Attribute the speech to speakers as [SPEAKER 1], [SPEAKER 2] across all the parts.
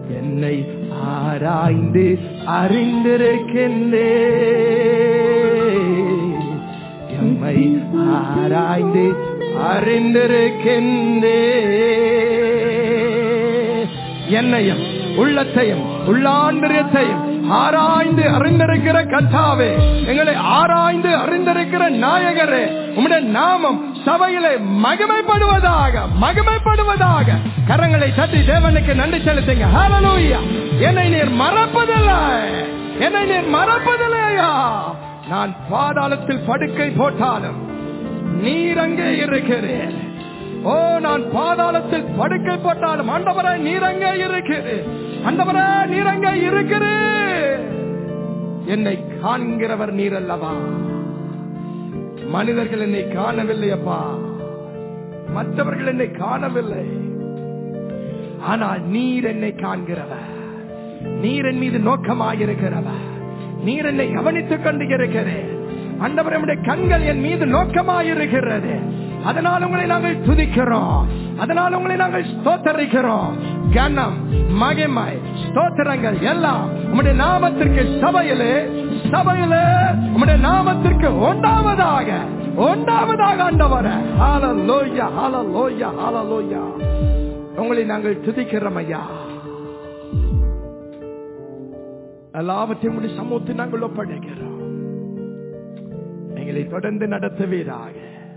[SPEAKER 1] என்னை ஆராய்ந்து அறிந்திருக்கின்றே எம்மை ஆராய்ந்து அறிந்திருக்கின்றே என்னையும் உள்ளத்தையும் உள்ளாந்திரியத்தையும் ஆராய்ந்து அறிந்திருக்கிற கத்தாவே எங்களை ஆராய்ந்து அறிந்திருக்கிற நாயகரே உம்முடைய நாமம் சபையிலே மகிமைப்படுவதாக மகிமைப்படுவதாக கரங்களை தட்டி தேவனுக்கு நன்றி செலுத்துங்க ஹalleluya என்னை நீர் மறப்பதில்லை என்னை நீர் மறப்பதில்லையா நான் பாதாளத்தில் படுக்கை போட்டாலும் நீர் அங்கே இருக்கிறேன் ஓ நான் பாதாளத்தில் படுக்கை போட்டாலும் ஆண்டவரே நீர் அங்கே இருக்கிறேன் ஆண்டவரே நீர் அங்கே இருக்கிறேன் என்னை காண்கிறவர் நீர் அல்லவா மனிதர்கள் என்னை காணவில்லை அப்பா மற்றவர்கள் என்னை காணவில்லை ஆனால் நீர் என்னை காண்கிறவர் நீர் என் மீது நோக்கமாயிருக்கிறவர் நீர் என்னை கவனித்துக் கொண்டு இருக்கிறேன் அண்டவர் நம்முடைய கண்கள் என் மீது நோக்கமாயிருக்கிறது அதனால் உங்களை நாங்கள் துதிக்கிறோம் அதனால் உங்களை நாங்கள் ஸ்தோத்தரிக்கிறோம் கனம் மகிமை ஸ்தோத்திரங்கள் எல்லாம் உம்முடைய நாமத்திற்கு சபையிலே சபையிலே உம்முடைய நாமத்திற்கு ஒன்றாவதாக ஒன்றாவதாக ஆண்டவர ஹalleluya ஹalleluya ஹalleluya உங்களை நாங்கள் துதிக்கிறோம் ஐயா எல்லாவற்றையும் உடைய சமூகத்தை நாங்கள் ஒப்படைக்கிறோம் எங்களை தொடர்ந்து நடத்துவீராக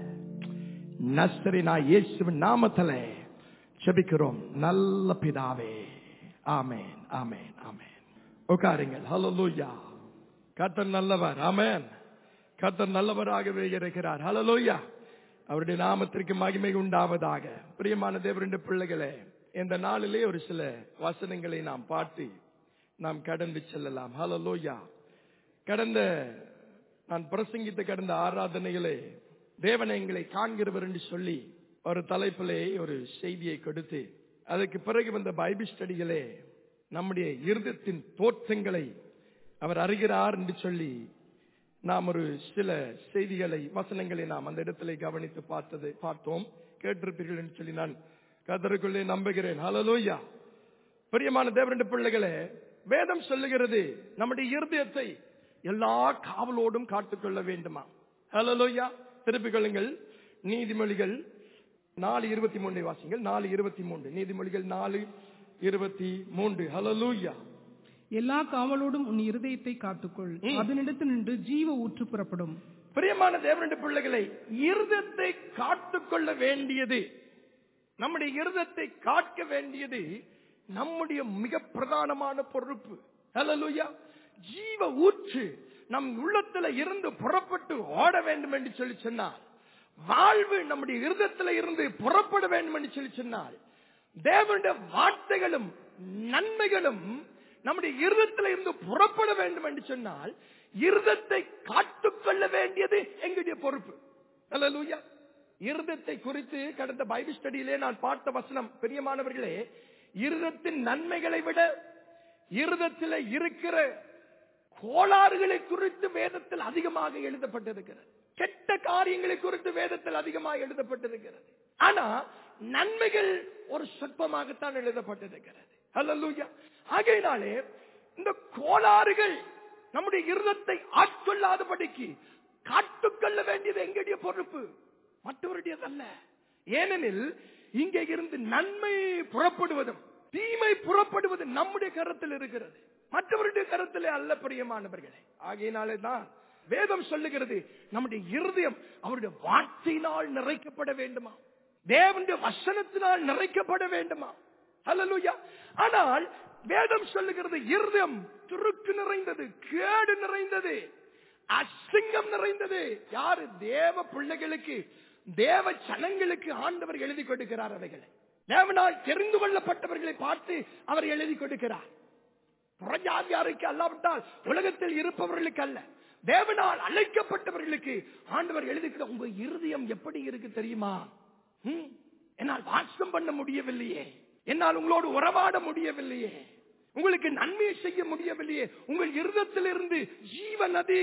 [SPEAKER 1] நஸ்தரினா இயேசுவின் நாமத்திலே செபிக்கிறோம் நல்ல பிதாவே ஆமேன் ஆமேன் ஆமேன் உட்காருங்கள் ஹalleluya கர்த்தர் நல்லவர் ஆமேன் கர்த்தர் நல்லவராகவே இருக்கிறார் ஹalleluya அவருடைய நாமத்திற்கு மகிமை உண்டாவதாக பிரியமான தேவருடைய பிள்ளைகளே இந்த நாளிலே ஒரு சில வசனங்களை நாம் பாட்டு நாம் கடந்து செல்லலாம் ஹalleluya கடந்த நான் பிரசங்கித்த கடந்த ஆராதனைகளே தேவனை எங்களை காண்கிறவர் என்று சொல்லி ஒரு தலைப்பிலே ஒரு செய்தியை கொடுத்து அதற்கு பிறகு வந்த பைபிள் ஸ்டடிகளே நம்முடைய இருதயத்தின் தோற்றங்களை அவர் அறிகிறார் என்று சொல்லி நாம் ஒரு சில செய்திகளை வசனங்களை நாம் அந்த இடத்திலே கவனித்து பார்த்தது பார்த்தோம் கேட்டிருப்பீர்கள் என்று சொல்லி நான் கதருக்குள்ளே நம்புகிறேன் ஹalleluya பிரியமான தேவரண்டு பிள்ளைகளே வேதம் சொல்லுகிறது நம்முடைய இருதயத்தை எல்லா காவலோடும் காத்துக்கொள்ள வேண்டுமா ஹalleluya திருப்பிக் கொள்ளுங்கள் நீதிமொழிகள் நாலு இருபத்தி மூன்றை வாசிங்கள் நாலு இருபத்தி மூன்று நீதிமொழிகள் நாலு இருபத்தி மூன்று ஹalleluya
[SPEAKER 2] எல்லா காவலோடும் உன் இருதயத்தை காத்துக்கொள்
[SPEAKER 1] ம்.
[SPEAKER 2] அதனிடத்து நின்று ஜீவ ஊற்று புறப்படும்
[SPEAKER 1] பிரியமான தேவனுடைய பிள்ளைகளை இருதத்தை காத்துக்கொள்ள வேண்டியது நம்முடைய இருதத்தை காக்க வேண்டியது நம்முடைய மிக பிரதானமான பொறுப்பு ஹalleluya ஜீவ ஊற்று நம் உள்ளத்துல இருந்து புறப்பட்டு ஓட வேண்டும் என்று சொல்லி சொன்னார் வாழ்வு நம்முடைய இருதயத்துல இருந்து புறப்பட வேண்டும் என்று சொல்லி சொன்னார் தேவனுடைய வார்த்தைகளும் நன்மைகளும் நம்முடைய இருதயத்துல இருந்து புறப்பட வேண்டும் என்று சொன்னால் இருதத்தை காத்துக்கொள்ள வேண்டியது எங்களுடைய பொறுப்பு அல்லூயா இருதத்தை குறித்து கடந்த பைபிள் ஸ்டடியிலே நான் பார்த்த வசனம் பிரியமானவர்களே இருதத்தின் நன்மைகளை விட இருதத்தில் இருக்கிற கோளாறுகளை குறித்து வேதத்தில் அதிகமாக எழுதப்பட்டிருக்கிறது கெட்ட காரியங்களை குறித்து வேதத்தில் அதிகமாக எழுதப்பட்டிருக்கிறது ஆனா நன்மைகள் ஒரு சொற்பமாகத்தான் எழுதப்பட்டிருக்கிறது அல்லூயா ஆகையினாலே இந்த கோளாறுகள் நம்முடைய இருதத்தை ஆட்கொள்ளாதபடிக்கு காட்டுக்கொள்ள வேண்டியது எங்களுடைய பொறுப்பு மற்றவருடையதல்ல ஏனெனில் இங்கே இருந்து நன்மை புறப்படுவதும் தீமை புறப்படுவது நம்முடைய கரத்தில் இருக்கிறது மற்றவருடைய கருத்திலே அல்ல பிரியமானவர்களே ஆகையினாலே தான் வேதம் சொல்லுகிறது நம்முடைய இருதயம் அவருடைய வார்த்தையினால் நிறைக்கப்பட வேண்டுமா தேவனுடைய வசனத்தினால் நிறைக்கப்பட வேண்டுமா அல்லலுயா ஆனால் வேதம் சொல்லுகிறது இருதயம் துருக்கு நிறைந்தது கேடு நிறைந்தது அசிங்கம் நிறைந்தது யாரு தேவ பிள்ளைகளுக்கு தேவ ஜனங்களுக்கு ஆண்டவர் எழுதி கொடுக்கிறார் அவைகளை தேவனால் தெரிந்து கொள்ளப்பட்டவர்களை பார்த்து அவர் எழுதி கொடுக்கிறார் புறஜாதியாருக்கு அல்லாவிட்டால் உலகத்தில் இருப்பவர்களுக்கு அல்ல தேவனால் அழைக்கப்பட்டவர்களுக்கு ஆண்டவர் எழுதிக்கிற உங்க இருதயம் எப்படி இருக்கு தெரியுமா ம்? என்னால் வாசம் பண்ண முடியவில்லையே என்னால் உங்களோடு உறவாட முடியவில்லையே உங்களுக்கு நன்மையை செய்ய முடியவில்லையே உங்கள் இருதத்திலிருந்து ஜீவ நதி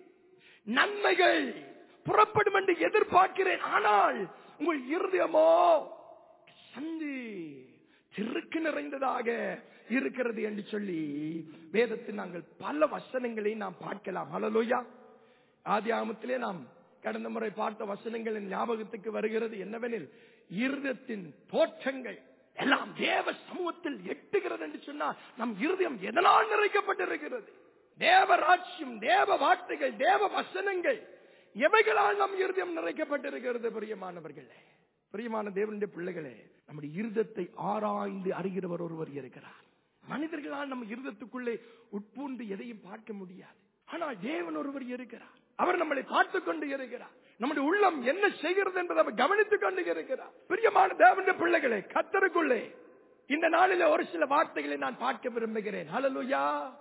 [SPEAKER 1] நன்மைகள் புறப்படும் என்று எதிர்பார்க்கிறேன் ஆனால் உங்கள் இருதயமோ சந்தி திருக்கு நிறைந்ததாக இருக்கிறது என்று சொல்லி வேதத்தில் நாங்கள் பல வசனங்களை நாம் பார்க்கலாம் ஹalleluya ஆதி ஆமத்திலே நாம் கடந்த முறை பார்த்த வசனங்களின் ஞாபகத்துக்கு வருகிறது என்னவெனில் இருதத்தின் தோற்றங்கள் எல்லாம் தேவ சமூகத்தில் எட்டுகிறது என்று சொன்னால் நம் இருதயம் எதனால் நிறைக்கப்பட்டிருக்கிறது தேவ ராட்சியம் தேவ வார்த்தைகள் தேவ வசனங்கள் எவைகளால் நம் இருதயம் நிறைக்கப்பட்டிருக்கிறது பிரியமானவர்களே பிரியமான தேவனுடைய பிள்ளைகளே நம்முடைய இருதத்தை ஆராய்ந்து அறிகிறவர் ஒருவர் இருக்கிறார் மனிதர்களால் நம்ம இருதத்துக்குள்ளே உட்பூந்து எதையும் பார்க்க முடியாது ஆனால் தேவன் ஒருவர் இருக்கிறார் அவர் நம்மளை பார்த்துக் கொண்டு இருக்கிறார் நம்முடைய உள்ளம் என்ன செய்கிறது என்பதை அவர் கவனித்துக் கொண்டு இருக்கிறார் பிரியமான தேவனுடைய பிள்ளைகளே கத்தருக்குள்ளே இந்த நாளில ஒரு சில வார்த்தைகளை நான் பார்க்க விரும்புகிறேன் ஹalleluya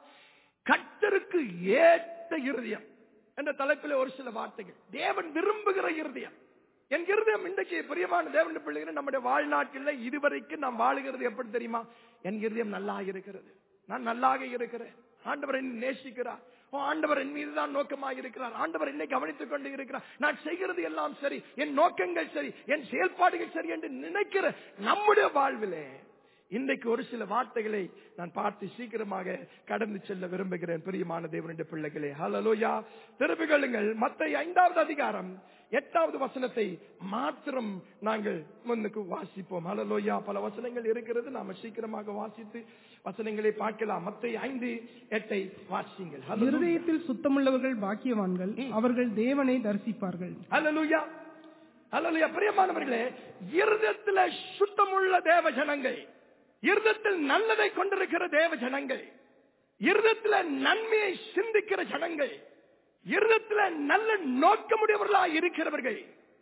[SPEAKER 1] கத்தருக்கு ஏற்ற இருதயம் என்ற தலைப்பில் ஒரு சில வார்த்தைகள் தேவன் விரும்புகிற இருதயம் என் இருதயம் இன்றைக்கு பிரியமான தேவனுடைய பிள்ளைகள் நம்முடைய வாழ்நாட்டில் இதுவரைக்கும் நாம் வாழுகிறது எப்படி தெரியுமா என் இருதயம் நல்லா இருக்கிறது நான் நல்லாக இருக்கிறேன் ஆண்டவர் என்னை நேசிக்கிறார் ஓ, ஆண்டவர் என் மீது தான் நோக்கமாக இருக்கிறார் ஆண்டவர் என்னை கவனித்துக் கொண்டு இருக்கிறார் நான் செய்கிறது எல்லாம் சரி என் நோக்கங்கள் சரி என் செயல்பாடுகள் சரி என்று நினைக்கிற நம்முடைய வாழ்விலே இன்றைக்கு ஒரு சில வார்த்தைகளை நான் பார்த்து சீக்கிரமாக கடந்து செல்ல விரும்புகிறேன் பிரியமான தேவனுடைய பிள்ளைகளே ஹalleluya திருப்பி கொள்ளுங்கள் மத்த ஐந்தாவது அதிகாரம் எட்டாவது வசனத்தை மாத்திரம் நாங்கள் முன்னுக்கு வாசிப்போம் ஹalleluya பல வசனங்கள் இருக்கிறது நாம சீக்கிரமாக வாசித்து வசனங்களை பார்க்கலாம் மத்த ஐந்து எட்டை வாசிங்கள் Hallelujah.
[SPEAKER 2] இருதயத்தில் சுத்தமுள்ளவர்கள் பாக்கியவான்கள் அவர்கள் தேவனை தரிசிப்பார்கள்
[SPEAKER 1] ஹalleluya ஹalleluya பிரியமானவர்களே இருதயத்தில் சுத்தமுள்ள தேவ ஜனங்கள் இருதயத்தில் நல்லதை கொண்டிருக்கிற தேவ ஜனங்கள் இருதயத்தில் நன்மையை சிந்திக்கிற ஜனங்கள் இருதயத்தில் நல்ல நோக்கமுடையவர்களாக இருக்கிறவர்கள்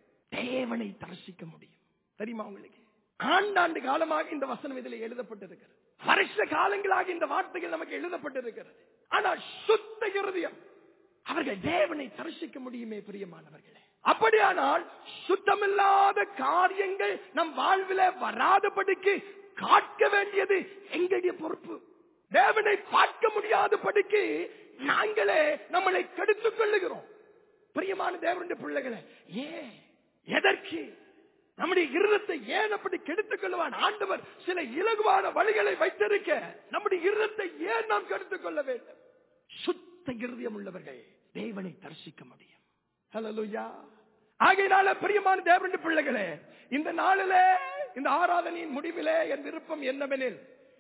[SPEAKER 1] தேவனை தரிசிக்க முடியும் தெரியுமா உங்களுக்கு ஆண்டாண்டு காலமாக இந்த வசனம் இதில் எழுதப்பட்டிருக்கிறது வருஷ காலங்களாக இந்த வார்த்தைகள் நமக்கு எழுதப்பட்டிருக்கிறது ஆனால் சுத்த இருதயம் அவர்கள் தேவனை தரிசிக்க முடியுமே பிரியமானவர்களே அப்படியானால் சுத்தமில்லாத காரியங்கள் நம் வாழ்வில வராதபடிக்கு காக்க வேண்டியது எங்களுடைய பொறுப்பு தேவனை பார்க்க முடியாதபடிக்கு நாங்களே நம்மளை கெடுத்துக் கொள்ளுகிறோம் பிரியமான தேவனுடைய பிள்ளைகளே ஏன் எதற்கு நம்முடைய இருதத்தை ஏன் அப்படி கெடுத்துக் கொள்வான் ஆண்டவர் சில இலகுவான வழிகளை வைத்திருக்க நம்முடைய இருதத்தை ஏன் நாம் கெடுத்துக் கொள்ள வேண்டும் சுத்த இருதயம் உள்ளவர்கள் தேவனை தரிசிக்க முடியும் ஹalleluya ஆகையினால பிரியமான தேவனுடைய பிள்ளைகளே இந்த நாளிலே இந்த ஆராதனையின் முடிவிலே என் விருப்பம் என்னவெனில்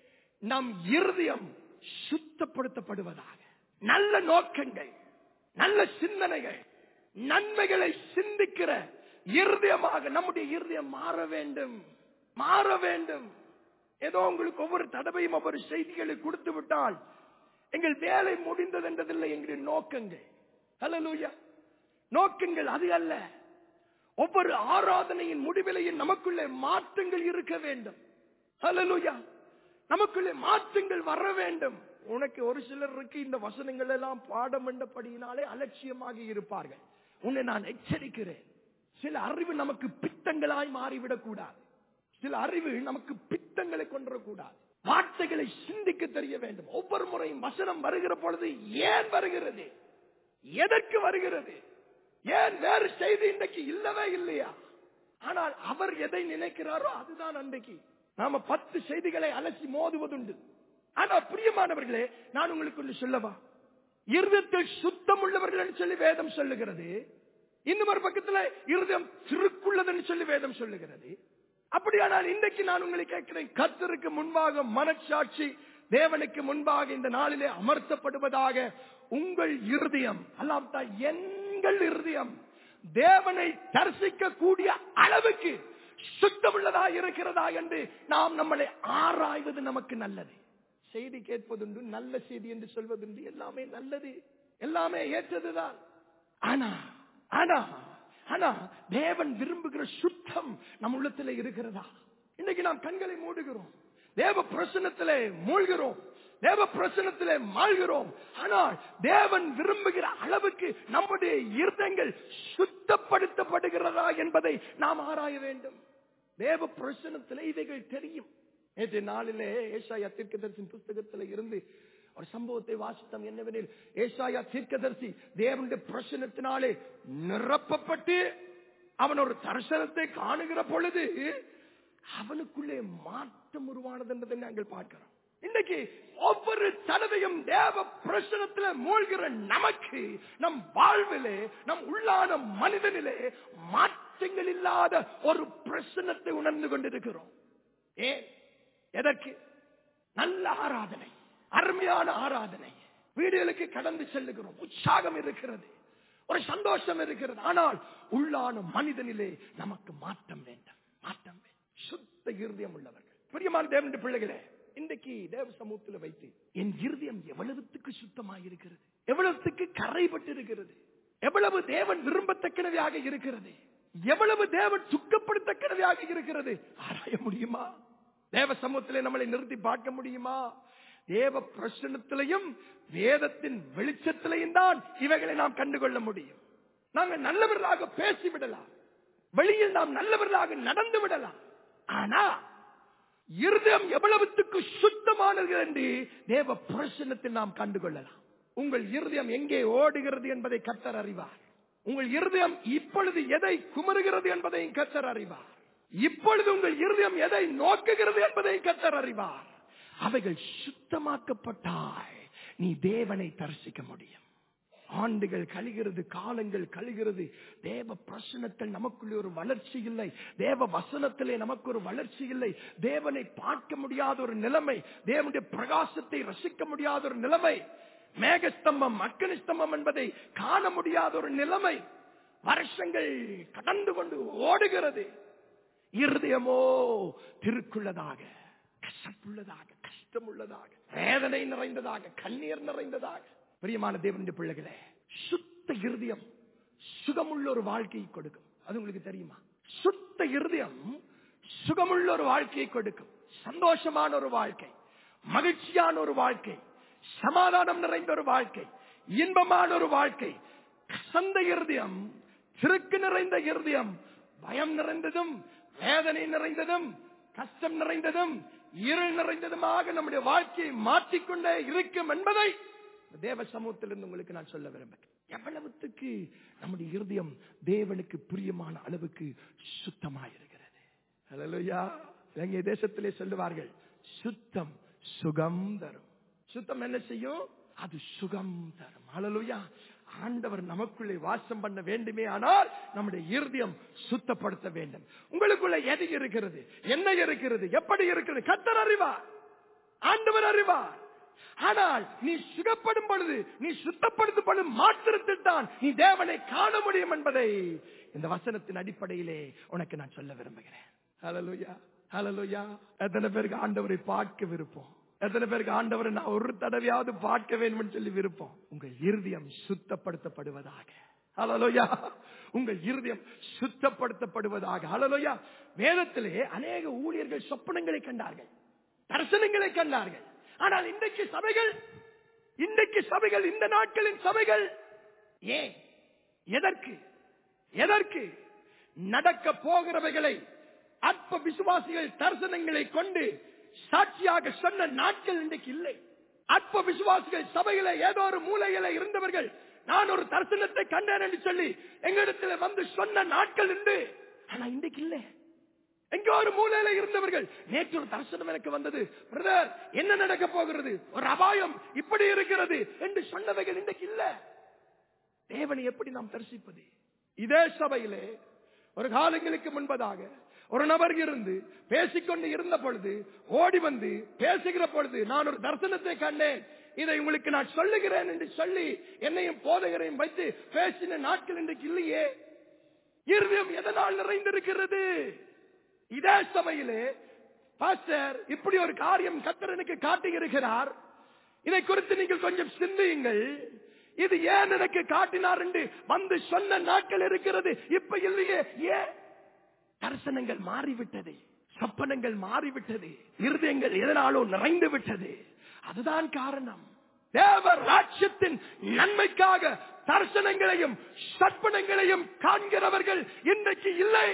[SPEAKER 1] நம் இருதயம் சுத்தப்படுத்தப்படுவதாக நல்ல நோக்கங்கள் நல்ல சிந்தனைகள் நன்மைகளை சிந்திக்கிற இருதயமாக நம்முடைய இருதயம் மாற வேண்டும் மாற வேண்டும் ஏதோ உங்களுக்கு ஒவ்வொரு தடவையும் ஒவ்வொரு செய்திகளை கொடுத்து விட்டால் எங்கள் வேலை முடிந்தது என்றதில்லை எங்களுடைய நோக்கங்கள் ஹalleluya நோக்கங்கள் அது அல்ல ஒவ்வொரு ஆராதனையின் முடிவிலையும் நமக்குள்ளே மாற்றங்கள் இருக்க வேண்டும் ஹalleluya நமக்குள்ளே மாற்றங்கள் வர வேண்டும் உனக்கு ஒரு சிலருக்கு இந்த வசனங்கள் எல்லாம் பாடம் என்றபடியினாலே அலட்சியமாக இருப்பார்கள் உன்னை நான் எச்சரிக்கிறேன் சில அறிவு நமக்கு பித்தங்களாய் மாறிவிடக் கூடாது சில அறிவு நமக்கு பித்தங்களை கொண்டுறக்கூடாது வார்த்தைகளை சிந்திக்க தெரிய வேண்டும் ஒவ்வொரு முறையும் வசனம் வருகிற பொழுது ஏன் வருகிறது எதற்கு வருகிறது ஏன் வேறு செய்தி இன்றைக்கு இல்லவே இல்லையா ஆனால் அவர் எதை நினைக்கிறாரோ அதுதான் அன்றைக்கு நாம பத்து செய்திகளை அலசி மோதுவதுண்டு ஆனா பிரியமானவர்களே நான் உங்களுக்கு ஒன்று சொல்லவா இருதயத்தில் சுத்தம் உள்ளவர்கள் என்று சொல்லி வேதம் சொல்லுகிறது இன்னும் ஒரு பக்கத்துல இருதயம் சிறுக்குள்ளதுன்னு சொல்லி வேதம் சொல்லுகிறது அப்படியானால் இன்றைக்கு நான் உங்களை கேட்கிறேன் கத்தருக்கு முன்பாக மனச்சாட்சி தேவனுக்கு முன்பாக இந்த நாளிலே அமர்த்தப்படுவதாக உங்கள் இருதயம் அல்லாம எங்கள் இருதயம் தேவனை தரிசிக்க கூடிய அளவுக்கு சுத்தமுள்ளதா இருக்கிறதா என்று நாம் நம்மளை ஆராய்வது நமக்கு நல்லது செய்தி கேட்பதுண்டு நல்ல செய்தி என்று சொல்வதுண்டு எல்லாமே நல்லது எல்லாமே ஏற்றதுதான் ஆனா ஆனா ஆனா தேவன் விரும்புகிற சுத்தம் நம் உள்ளத்துல இருக்கிறதா இன்னைக்கு நாம் கண்களை மூடுகிறோம் தேவ பிரசனத்திலே மூழ்கிறோம் தேவ பிரசனத்திலே மாழ்கிறோம் ஆனால் தேவன் விரும்புகிற அளவுக்கு நம்முடைய இருதயங்கள் சுத்தப்படுத்தப்படுகிறதா என்பதை நாம் ஆராய வேண்டும் தேவ பிரசனத்திலே இவைகள் தெரியும் நேற்று நாளிலே ஏசாயா தீர்க்கதரிசின் புஸ்தகத்தில் இருந்து ஒரு சம்பவத்தை வாசித்தோம் என்னவெனில் ஏசாயா தீர்க்கதரிசி தேவனுடைய பிரசனத்தினாலே நிரப்பப்பட்டு அவன் ஒரு தரிசனத்தை காணுகிற பொழுது அவனுக்குள்ளே மாற்றம் உருவானது என்பதை நாங்கள் பார்க்கிறோம் இன்னைக்கு ஒவ்வொரு தடவையும் தேவ பிரசனத்துல மூழ்கிற நமக்கு நம் வாழ்விலே நம் உள்ளான மனிதனிலே மாற்றங்கள் இல்லாத ஒரு பிரசனத்தை உணர்ந்து கொண்டிருக்கிறோம் ஏன் எதற்கு நல்ல ஆராதனை அருமையான ஆராதனை வீடுகளுக்கு கடந்து செல்லுகிறோம் உற்சாகம் இருக்கிறது ஒரு சந்தோஷம் இருக்கிறது ஆனால் உள்ளான மனிதனிலே நமக்கு மாற்றம் வேண்டும் மாற்றம் வேண்டும் சுத்த இருதயம் உள்ளவர்கள் பிரியமான தேவனுடைய பிள்ளைகளே இன்றைக்கு தேவ சமூகத்தில் வைத்து என் இருதயம் எவ்வளவுத்துக்கு சுத்தமாக இருக்கிறது எவ்வளவுத்துக்கு கரைபட்டு இருக்கிறது எவ்வளவு தேவன் விரும்பத்தக்கனவையாக இருக்கிறது எவ்வளவு தேவன் துக்கப்படுத்தக்கனவையாக இருக்கிறது ஆராய முடியுமா தேவ சமூகத்திலே நம்மளை நிறுத்தி பார்க்க முடியுமா தேவ பிரசனத்திலையும் வேதத்தின் வெளிச்சத்திலையும் தான் இவைகளை நாம் கண்டுகொள்ள முடியும் நாங்கள் நல்லவர்களாக பேசிவிடலாம் வெளியில் நாம் நல்லவர்களாக நடந்து விடலாம் ஆனா இருதயம் எவ்வளவுத்துக்கு சுத்தமானது என்று தேவ பிரசனத்தில் நாம் கண்டுகொள்ளலாம் உங்கள் இருதயம் எங்கே ஓடுகிறது என்பதை கத்தர் அறிவார் உங்கள் இருதயம் இப்பொழுது எதை குமருகிறது என்பதையும் கத்தர் அறிவார் இப்பொழுது உங்கள் இருதயம் எதை நோக்குகிறது என்பதையும் கத்தர் அறிவார் அவைகள் சுத்தமாக்கப்பட்டால் நீ தேவனை தரிசிக்க முடியும் ஆண்டுகள் கழிகிறது காலங்கள் கழிகிறது தேவ பிரசனத்தில் நமக்குள்ளே ஒரு வளர்ச்சி இல்லை தேவ வசனத்திலே நமக்கு ஒரு வளர்ச்சி இல்லை தேவனை பார்க்க முடியாத ஒரு நிலைமை தேவனுடைய பிரகாசத்தை ரசிக்க முடியாத ஒரு நிலைமை மேகஸ்தம்பம் அக்கனி ஸ்தம்பம் என்பதை காண முடியாத ஒரு நிலைமை வருஷங்கள் கடந்து கொண்டு ஓடுகிறது இருதயமோ திருக்குள்ளதாக கசப்புள்ளதாக கஷ்டம் உள்ளதாக வேதனை நிறைந்ததாக கண்ணீர் நிறைந்ததாக பிரியமான தேவனுடைய பிள்ளைகளே சுத்த இருதயம் சுகமுள்ள ஒரு வாழ்க்கையை கொடுக்கும் அது உங்களுக்கு தெரியுமா சுத்த இருதயம் சுகமுள்ள ஒரு வாழ்க்கையை கொடுக்கும் சந்தோஷமான ஒரு வாழ்க்கை மகிழ்ச்சியான ஒரு வாழ்க்கை சமாதானம் நிறைந்த ஒரு வாழ்க்கை இன்பமான ஒரு வாழ்க்கை கசந்த இருதயம் சிறுக்கு நிறைந்த இருதயம் பயம் நிறைந்ததும் வேதனை நிறைந்ததும் கஷ்டம் நிறைந்ததும் இருள் நிறைந்ததுமாக நம்முடைய வாழ்க்கையை மாற்றிக்கொண்டே இருக்கும் என்பதை தேவ சமூகத்திலிருந்து உங்களுக்கு நான் சொல்ல விரும்புகிறேன் எவ்வளவுத்துக்கு நம்முடைய இருதயம் தேவனுக்கு பிரியமான அளவுக்கு சுத்தமாயிருக்கிறது ஹalleluya இலங்கை தேசத்திலே சொல்லுவார்கள் சுத்தம் சுகம் தரும் சுத்தம் என்ன செய்யும் அது சுகம் தரும் ஹalleluya ஆண்டவர் நமக்குள்ளே வாசம் பண்ண வேண்டுமே ஆனால் நம்முடைய இருதயம் சுத்தப்படுத்த வேண்டும் உங்களுக்குள்ள எது இருக்கிறது என்ன இருக்கிறது எப்படி இருக்கிறது கத்தர் அறிவார் ஆண்டவர் அறிவார் ஆனால் நீ சுகப்படும் பொழுது நீ சுத்தப்படுத்தப்படும் மாத்திரத்தில் தான் நீ தேவனை காண முடியும் என்பதை இந்த வசனத்தின் அடிப்படையிலே உனக்கு நான் சொல்ல விரும்புகிறேன் ஹalleluya ஹalleluya எத்தனை பேருக்கு ஆண்டவரை பார்க்க விருப்பம் எத்தனை பேருக்கு ஆண்டவரை நான் ஒரு தடவையாவது பார்க்க வேண்டும் சொல்லி விருப்பம் உங்கள் இருதயம் சுத்தப்படுத்தப்படுவதாக ஹalleluya உங்கள் இருதயம் சுத்தப்படுத்தப்படுவதாக ஹalleluya வேதத்திலே அநேக ஊழியர்கள் சொப்பனங்களை கண்டார்கள் தரிசனங்களை கண்டார்கள் ஆனால் இன்றைக்கு சபைகள் இன்றைக்கு சபைகள் இந்த நாட்களின் சபைகள் ஏன் எதற்கு எதற்கு நடக்க போகிறவைகளை அற்ப விசுவாசிகள் தரிசனங்களை கொண்டு சாட்சியாக சொன்ன நாட்கள் இன்றைக்கு இல்லை அற்ப விசுவாசிகள் சபையில ஏதோ ஒரு மூலையில இருந்தவர்கள் நான் ஒரு தரிசனத்தை கண்டேன் என்று சொல்லி எங்களிடத்துல வந்து சொன்ன நாட்கள் உண்டு ஆனா இன்றைக்கு இல்லை எங்க ஒரு மூலையில இருந்தவர்கள் நேற்று ஒரு தரிசனம் எனக்கு வந்தது பிரதர் என்ன நடக்க போகிறது ஒரு அபாயம் இப்படி இருக்கிறது என்று சொன்னவைகள் இன்றைக்கு இல்ல தேவனை எப்படி நாம் தரிசிப்பது இதே சபையிலே ஒரு காலங்களுக்கு முன்பதாக ஒரு நபர் இருந்து பேசிக்கொண்டு இருந்த பொழுது ஓடி வந்து பேசுகிற பொழுது நான் ஒரு தரிசனத்தை கண்டேன் இதை உங்களுக்கு நான் சொல்லுகிறேன் என்று சொல்லி என்னையும் போதகரையும் வைத்து பேசின நாட்கள் இன்றைக்கு இல்லையே இருதயம் எதனால் நிறைந்திருக்கிறது இதே சபையிலே பாஸ்டர் இப்படி ஒரு காரியம் கத்தர் எனக்கு காட்டியிருக்கிறார் இதை குறித்து நீங்கள் கொஞ்சம் சிந்தியுங்கள் இது ஏன் எனக்கு காட்டினார் என்று வந்து சொன்ன நாட்கள் இருக்கிறது இப்ப இல்லையே ஏன் தரிசனங்கள் மாறிவிட்டது சொப்பனங்கள் மாறிவிட்டது இருதயங்கள் எதனாலும் நிறைந்து விட்டது அதுதான் காரணம் தேவ ராட்சியத்தின் நன்மைக்காக தரிசனங்களையும் சொப்பனங்களையும் காண்கிறவர்கள் இன்றைக்கு இல்லை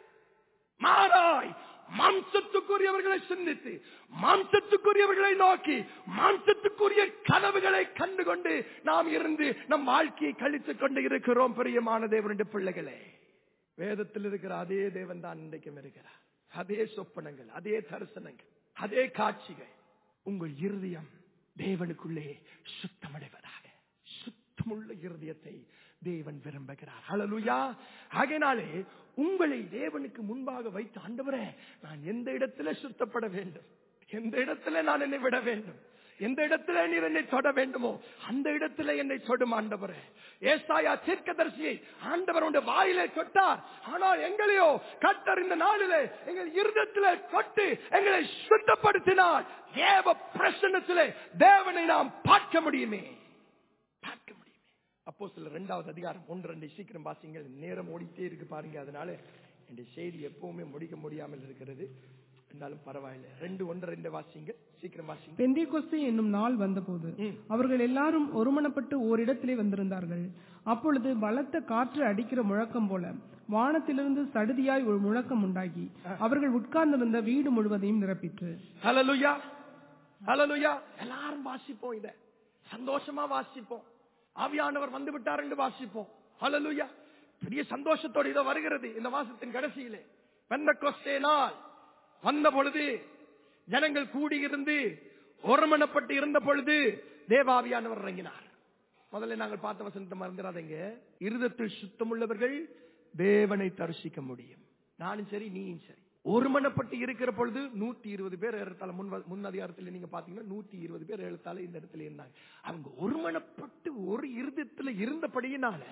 [SPEAKER 1] மாறாய் மாம்சத்துக்குரியவர்களை சிந்தித்து மாம்சத்துக்குரியவர்களை நோக்கி மாம்சத்துக்குரிய கனவுகளை கண்டுகொண்டு நாம் இருந்து நம் வாழ்க்கையை கழித்துக் கொண்டு இருக்கிறோம் பிரியமான தேவனுடைய பிள்ளைகளே வேதத்தில் இருக்கிற அதே தேவன் தான் இன்றைக்கும் இருக்கிறார் அதே சொப்பனங்கள் அதே தரிசனங்கள் அதே காட்சிகள் உங்கள் இருதயம் தேவனுக்குள்ளே சுத்தமடைவதாக சுத்தமுள்ள இருதயத்தை தேவன் விரும்புகிறார் ஹalleluya ஆகையினாலே உங்களை தேவனுக்கு முன்பாக வைத்து ஆண்டவரே நான் எந்த இடத்துல சுத்தப்பட வேண்டும் எந்த இடத்துல நான் என்னை விட வேண்டும் எந்த இடத்துல நீர் என்னை தொட வேண்டுமோ அந்த இடத்துல என்னை தொடும் ஆண்டவரே ஏசாயா தீர்க்கதரிசியை ஆண்டவர் உடைய வாயிலே தொட்டார் ஆனால் எங்களையோ கத்தர் இந்த நாளிலே எங்கள் இருதத்திலே தொட்டு எங்களை சுத்தப்படுத்தினார் தேவ பிரசன்னத்திலே தேவனை நாம் பார்க்க முடியுமே பார்க்க முடியுமே அப்போ சில ரெண்டாவது அதிகாரம் ஒன்று ரெண்டு சீக்கிரம் வாசிங்கள் நேரம் ஓடிட்டே இருக்கு பாருங்க அதனால இந்த செய்தி எப்பவுமே முடிக்க முடியாமல் இருக்கிறது இருந்தாலும் பரவாயில்லை ரெண்டு ஒன்று ரெண்டு வாசிங்க சீக்கிரம் வாசிங்க
[SPEAKER 2] பெந்திகொஸ்து என்னும் நாள் வந்தபோது
[SPEAKER 1] ம்.
[SPEAKER 2] அவர்கள் எல்லாரும் ஒருமனப்பட்டு ஓரிடத்திலே வந்திருந்தார்கள் அப்பொழுது பலத்த காற்று அடிக்கிற முழக்கம் போல வானத்திலிருந்து சடுதியாய் ஒரு முழக்கம் உண்டாகி அவர்கள் உட்கார்ந்திருந்த வீடு முழுவதையும் நிரப்பிற்று
[SPEAKER 1] ஹalleluya ஹalleluya எல்லாரும் வாசிப்போம் இத சந்தோஷமா வாசிப்போம் ஆவியானவர் வந்து விட்டார் என்று வாசிப்போம் ஹalleluya பெரிய சந்தோஷத்தோடு இத வருகிறது இந்த மாசத்தின் கடைசியிலே பெந்தகோஸ்தே நாள் வந்த பொழுது ஜனங்கள் கூடியிருந்து ஒருமனப்பட்டு இருந்த பொழுது தேவாவியானவர் இறங்கினார் முதல்ல நாங்கள் பார்த்த வசனத்தை மறந்துடாதீங்க இருதத்தில் சுத்தமுள்ளவர்கள் தேவனை தரிசிக்க முடியும் நானும் சரி நீயும் சரி ஒருமனப்பட்டு இருக்கிற பொழுது நூத்தி இருபது பேர் ஏறத்தால முன் வ- முன் அதிகாரத்தில் நீங்க பாத்தீங்கன்னா நூத்தி இருபது பேர் ஏறத்தால இந்த இடத்துல இருந்தாங்க அவங்க ஒருமனப்பட்டு ஒரு இருதயத்துல இருந்தபடியினால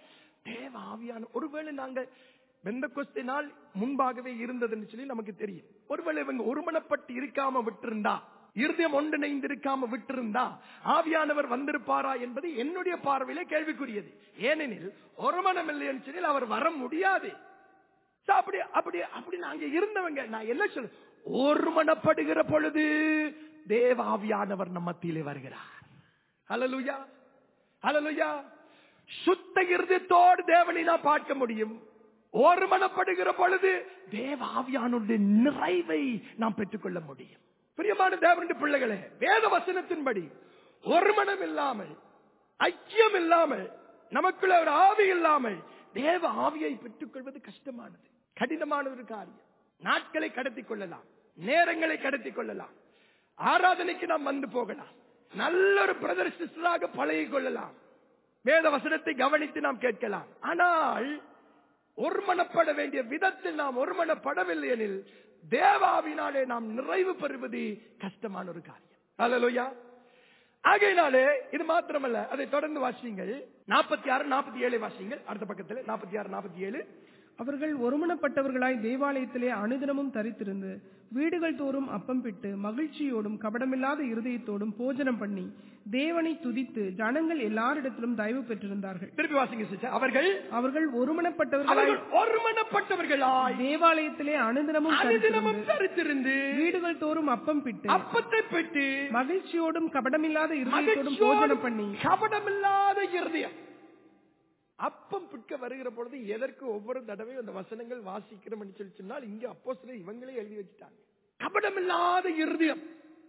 [SPEAKER 1] தேவ ஆவியான ஒருவேளை நாங்க வெந்த நாள் முன்பாகவே இருந்ததுன்னு சொல்லி நமக்கு தெரியும் ஒருவேளை இவங்க ஒருமனப்பட்டு இருக்காம விட்டிருந்தா இருதயம் ஒன்றிணைந்து இருக்காம விட்டிருந்தா ஆவியானவர் வந்திருப்பாரா என்பது என்னுடைய பார்வையில கேள்விக்குரியது ஏனெனில் ஒருமனம் இல்லைன்னு சொல்லி அவர் வர முடியாது So, அப்படி அப்படி அப்படி நாங்க இருந்தவங்க நான் என்ன சொல்ல ஒருமனப்படுகிற பொழுது தேவாவியானவர் நம்ம மத்தியிலே வருகிறார் ஹalleluya ஹalleluya சுத்த இருதயத்தோடு தேவனை நான் பார்க்க முடியும் ஒருமனப்படுகிற பொழுது தேவாவியானுடைய நிறைவை நாம் பெற்றுக்கொள்ள முடியும் பிரியமான தேவனுடைய பிள்ளைகளே வேத வசனத்தின்படி ஒரு மனம் இல்லாமல் ஐக்கியம் இல்லாமல் நமக்குள்ள ஒரு ஆவி இல்லாமல் தேவ ஆவியை பெற்றுக் கொள்வது கஷ்டமானது கடினமான ஒரு காரியம் நாட்களை கடத்திக் கொள்ளலாம் நேரங்களை கடத்திக் கொள்ளலாம் ஆராதனைக்கு நாம் வந்து போகலாம் நல்ல ஒரு பிரதர் சிஸ்டராக பழகிக் கொள்ளலாம் வேத வசனத்தை கவனித்து நாம் கேட்கலாம் ஆனால் ஒருமனப்பட வேண்டிய விதத்தில் நாம் ஒருமனப்படவில்லை எனில் தேவாவினாலே நாம் நிறைவு பெறுவது கஷ்டமான ஒரு காரியம் அல்லா ஆகையினாலே இது மாத்திரமல்ல அதை தொடர்ந்து வாசியுங்கள் நாற்பத்தி ஆறு நாற்பத்தி ஏழு வாசியுங்கள் அடுத்த பக்கத்தில் நாற்பத்தி ஆறு நாற்பத்தி ஏழு
[SPEAKER 2] அவர்கள் ஒருமனப்பட்டவர்களாய் தேவாலயத்திலே அனுதினமும் தரித்திருந்து வீடுகள் தோறும் அப்பம் பிட்டு மகிழ்ச்சியோடும் கபடமில்லாத இருதயத்தோடும் போஜனம் பண்ணி தேவனை துதித்து ஜனங்கள் எல்லாரிடத்திலும் தயவு பெற்றிருந்தார்கள்
[SPEAKER 1] திருப்பி வாசிங்க சிஸ்டர் அவர்கள்
[SPEAKER 2] அவர்கள் ஒருமனப்பட்டவர்களாய்
[SPEAKER 1] அவர்கள் ஒருமனப்பட்டவர்களாய்
[SPEAKER 2] தேவாலயத்திலே அனுதினமும்
[SPEAKER 1] அனுதினமும்
[SPEAKER 2] தரித்திருந்து
[SPEAKER 1] தரித்திருந்து
[SPEAKER 2] வீடுகள் தோறும் அப்பம் பிட்டு
[SPEAKER 1] அப்பத்தை பெற்று
[SPEAKER 2] மகிழ்ச்சியோடும் கபடமில்லாத இருதயத்தோடும் போஜனம் பண்ணி
[SPEAKER 1] கபடமில்லாத இருதயம் அப்பம் பிற்க வருகிற பொழுது எதற்கு ஒவ்வொரு தடவையும் அந்த வசனங்கள் வாசிக்கிறோம் சொல்லி சொன்னால் இங்க அப்போ இவங்களே எழுதி வச்சுட்டாங்க கபடமில்லாத இருதயம்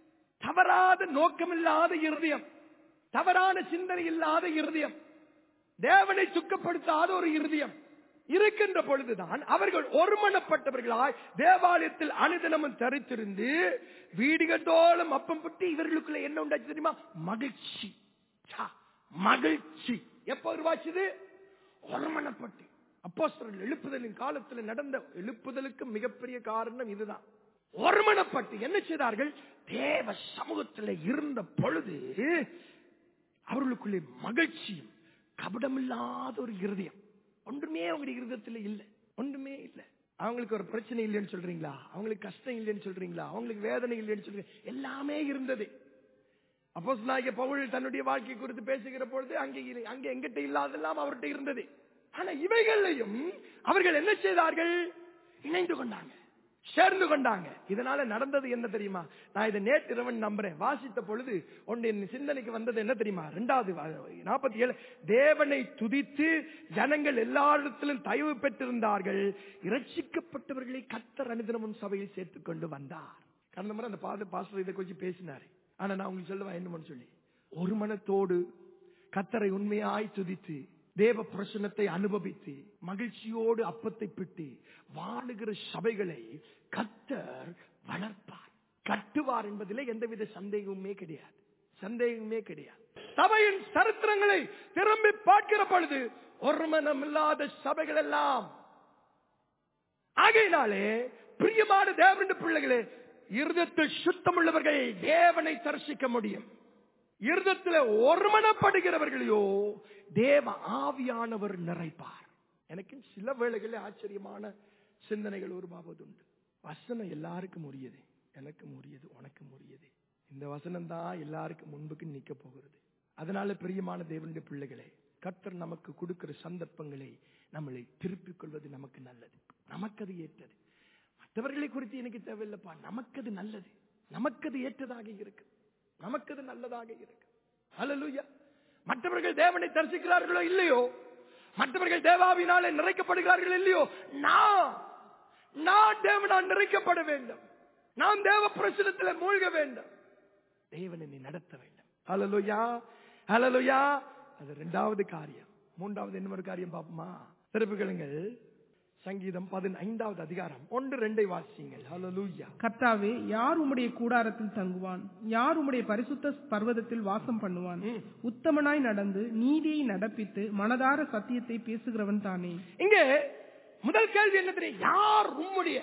[SPEAKER 1] தவறாத நோக்கமில்லாத இருதயம் தவறான சிந்தனை இல்லாத இருதயம் தேவனை சுக்கப்படுத்தாத ஒரு இருதயம் இருக்கின்ற பொழுதுதான் அவர்கள் ஒருமனப்பட்டவர்களாய் தேவாலயத்தில் அனுதினமும் தரித்திருந்து வீடுகட்டோளும் அப்பம் புட்டி இவர்களுக்குள்ள என்ன உண்டாச்சு தெரியுமா மகிழ்ச்சி சா, மகிழ்ச்சி எப்ப உருவாச்சுது ஒருமனப்பட்டு அப்போஸ்தலர்கள் எழுப்புதலின் காலத்தில் நடந்த எழுப்புதலுக்கு மிகப்பெரிய காரணம் இதுதான் ஒருமனப்பட்டு என்ன செய்தார்கள் தேவ சமூகத்தில் இருந்த பொழுது அவர்களுக்குள்ளே மகிழ்ச்சியும் கபடமில்லாத ஒரு இருதயம் ஒன்றுமே அவங்களுடைய இருதயத்தில் இல்லை ஒன்றுமே இல்லை அவங்களுக்கு ஒரு பிரச்சனை இல்லைன்னு சொல்றீங்களா அவங்களுக்கு கஷ்டம் இல்லைன்னு சொல்றீங்களா அவங்களுக்கு வேதனை இல்லைன்னு சொல்றீங்க எல்லாமே இருந்தது அப்போ நாயக பவுல் தன்னுடைய வாழ்க்கை குறித்து பேசுகிற பொழுது அங்கே இரு- அங்கே எங்கிட்ட இல்லாதெல்லாம் அவர்கிட்ட இருந்தது ஆனா இவைகளையும் அவர்கள் என்ன செய்தார்கள் இணைந்து கொண்டாங்க சேர்ந்து கொண்டாங்க இதனால நடந்தது என்ன தெரியுமா நான் இதை நேற்று இரவன் நம்புறேன் வாசித்த பொழுது ஒன்று என் சிந்தனைக்கு வந்தது என்ன தெரியுமா ரெண்டாவது நாற்பத்தி ஏழு தேவனை துதித்து ஜனங்கள் எல்லாரிடத்திலும் தயவு பெற்றிருந்தார்கள் இரட்சிக்கப்பட்டவர்களை கத்தர் அனுதினமும் சபையில் சேர்த்துக் கொண்டு வந்தார் கடந்த முறை அந்த பாத பாஸ்டர் இதை கொஞ்சம் பேசினாரு ஆனா நான் உங்களுக்கு சொல்லுவேன் என்னமோன்னு சொல்லி ஒரு மனத்தோடு கத்தரை உண்மையாய் துதித்து தேவ பிரசனத்தை அனுபவித்து மகிழ்ச்சியோடு அப்பத்தை பிட்டு வாழுகிற சபைகளை கத்தர் வளர்ப்பார் கட்டுவார் என்பதிலே எந்தவித சந்தேகமுமே கிடையாது சந்தேகமே கிடையாது சபையின் சரித்திரங்களை திரும்பி பார்க்கிற பொழுது ஒரு மனமில்லாத சபைகள் எல்லாம் ஆகையினாலே பிரியமான தேவனுடைய பிள்ளைகளே இருதத்தில் சுத்தமுள்ளவர்கள் தேவனை தரிசிக்க முடியும் இருதத்தில் ஒருமனப்படுகிறவர்களையோ தேவ ஆவியானவர் நிறைப்பார் எனக்கு சில வேளைகளில் ஆச்சரியமான சிந்தனைகள் உருவாவதுண்டு வசனம் எல்லாருக்கும் உரியது எனக்கும் உரியது உனக்கும் உரியது இந்த வசனம் தான் எல்லாருக்கும் முன்புக்கு நிக்க போகிறது அதனால பிரியமான தேவனுடைய பிள்ளைகளே கர்த்தர் நமக்கு கொடுக்கிற சந்தர்ப்பங்களை நம்மளை திருப்பிக் கொள்வது நமக்கு நல்லது நமக்கு அது ஏற்றது மற்றவர்களை குறித்து எனக்கு தேவையில்லைப்பா நமக்கு அது நல்லது நமக்கு அது ஏற்றதாக இருக்கு நமக்கு அது நல்லதாக இருக்கு ஹalleluya மற்றவர்கள் தேவனை தரிசிக்கிறார்களோ இல்லையோ மற்றவர்கள் தேவாவினாலே நிறைக்கப்படுகிறார்கள் இல்லையோ நான் நான் தேவனால் நிறைக்கப்பட வேண்டும் நாம் தேவ பிரச்சனத்தில் மூழ்க வேண்டும் தேவன் என்னை நடத்த வேண்டும் ஹalleluya ஹalleluya அது இரண்டாவது காரியம் மூன்றாவது என்ன ஒரு காரியம் பாப்போமா திருப்புகளுங்கள் சங்கீதம் பதினைந்தாவது அதிகாரம் ஒன்று ரெண்டை வாசிங்கள் ஹalleluya
[SPEAKER 2] கர்த்தாவே யார் உம்முடைய கூடாரத்தில் தங்குவான் யார் உம்முடைய பரிசுத்த பர்வதத்தில் வாசம் பண்ணுவான் உத்தமனாய் நடந்து நீதியை நடப்பித்து மனதார சத்தியத்தை பேசுகிறவன் தானே
[SPEAKER 1] இங்கே முதல் கேள்வி என்ன தெரியும் யார் உம்முடைய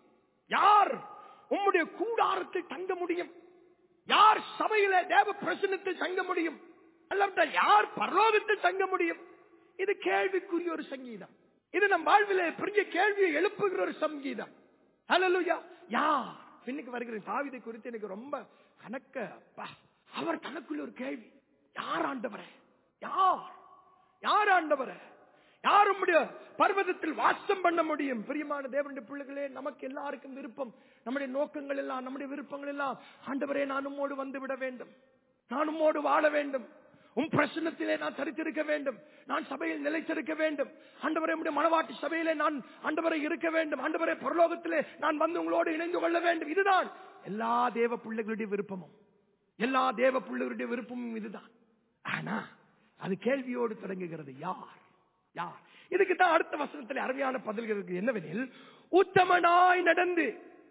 [SPEAKER 1] யார் உம்முடைய கூடாரத்தில் தங்க முடியும் யார் சபையில தேவ பிரசனத்தில் தங்க முடியும் அல்லது யார் பரலோகத்தில் தங்க முடியும் இது கேள்விக்குரிய ஒரு சங்கீதம் இது நம் வாழ்விலே பெரிய கேள்வியை எழுப்புகிற ஒரு சங்கீதம் ஹalleluya யார் இன்னைக்கு வருகிற தாவிதை குறித்து எனக்கு ரொம்ப கணக்க அப்பா, அவர் தனக்குள்ள ஒரு கேள்வி யார் ஆண்டவரே யார் யார் ஆண்டவரே யார் உம்முடைய பர்வதத்தில் வாசம் பண்ண முடியும் பிரியமான தேவனுடைய பிள்ளைகளே நமக்கு எல்லாருக்கும் விருப்பம் நம்முடைய நோக்கங்கள் எல்லாம் நம்முடைய விருப்பங்கள் எல்லாம் ஆண்டவரே நான் உம்மோடு வந்து விட வேண்டும் நான் உம்மோடு வாழ வேண்டும் உன் பிரசனத்திலே நான் தரித்திருக்க வேண்டும் நான் சபையில் நிலைத்திருக்க வேண்டும் ஆண்டவரே உடைய மனவாட்டி சபையிலே நான் ஆண்டவரை இருக்க வேண்டும் ஆண்டவரே பரலோகத்திலே நான் வந்து உங்களோடு இணைந்து கொள்ள வேண்டும் இதுதான் எல்லா தேவ பிள்ளைகளுடைய விருப்பமும் எல்லா தேவ பிள்ளைகளுடைய விருப்பமும் இதுதான் ஆனா அது கேள்வியோடு தொடங்குகிறது யார் யார் இதுக்கு தான் அடுத்த வசனத்தில் அருமையான பதில்கள் இருக்கு என்னவெனில் உத்தமனாய் நடந்து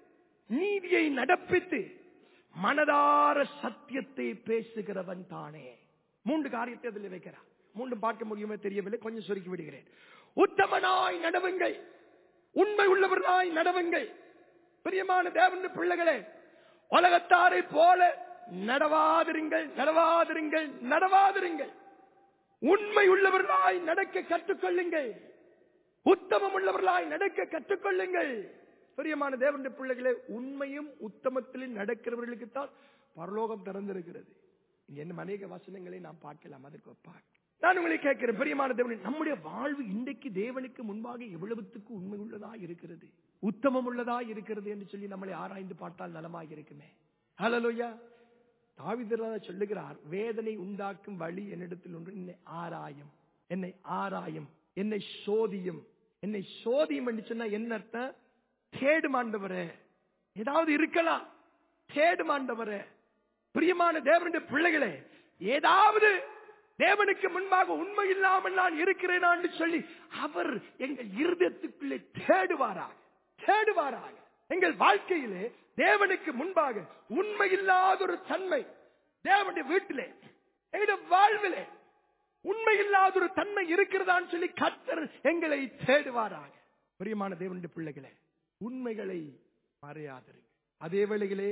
[SPEAKER 1] நீதியை நடப்பித்து மனதார சத்தியத்தை பேசுகிறவன் தானே மூன்று காரியத்தை அதில் வைக்கிறார் மூன்று பார்க்க முடியுமே தெரியவில்லை கொஞ்சம் சுருக்கி விடுகிறேன் உத்தமனாய் நடவுங்கள் உண்மை உள்ளவர்களாய் நடவுங்கள் பிரியமான தேவன் பிள்ளைகளே உலகத்தாரை போல நடவாதிருங்கள் நடவாதிருங்கள் நடவாதிருங்கள் உண்மை உள்ளவர்களாய் நடக்க கற்றுக்கொள்ளுங்கள் உத்தமம் உள்ளவர்களாய் நடக்க கற்றுக்கொள்ளுங்கள் பிரியமான தேவனுடைய பிள்ளைகளே உண்மையும் உத்தமத்திலும் நடக்கிறவர்களுக்கு தான் பரலோகம் திறந்திருக்கிறது இங்க என்ன அநேக வசனங்களை நாம் பார்க்கலாம் அதற்கு ஒப்பாக நான் உங்களை கேட்கிறேன் பிரியமான தேவன் நம்முடைய வாழ்வு இன்றைக்கு தேவனுக்கு முன்பாக எவ்வளவுத்துக்கு உண்மை உள்ளதா இருக்கிறது உத்தமம் உள்ளதா இருக்கிறது என்று சொல்லி நம்மளை ஆராய்ந்து பார்த்தால் நலமாக இருக்குமே ஹலலோயா தாவிதராக சொல்லுகிறார் வேதனை உண்டாக்கும் வழி என்னிடத்தில் ஒன்று என்னை ஆராயம் என்னை ஆராயம் என்னை சோதியும் என்னை சோதியும் என்று சொன்னா என்ன அர்த்தம் தேடும் ஆண்டவரே ஏதாவது இருக்கலாம் தேடும் ஆண்டவரே பிரியமான தேவனுடைய பிள்ளைகளே ஏதாவது தேவனுக்கு முன்பாக உண்மை இல்லாமல் நான் இருக்கிறேனா என்று சொல்லி அவர் எங்கள் இருதயத்துக்குள்ளே தேடுவாராக தேடுவாராக எங்கள் வாழ்க்கையிலே தேவனுக்கு முன்பாக உண்மை இல்லாத ஒரு தன்மை தேவனுடைய வீட்டிலே எங்களுடைய வாழ்விலே உண்மை இல்லாத ஒரு தன்மை இருக்கிறதான்னு சொல்லி கத்தர் எங்களை தேடுவாராக பிரியமான தேவனுடைய பிள்ளைகளே உண்மைகளை மறையாதிருங்க அதே வேளையிலே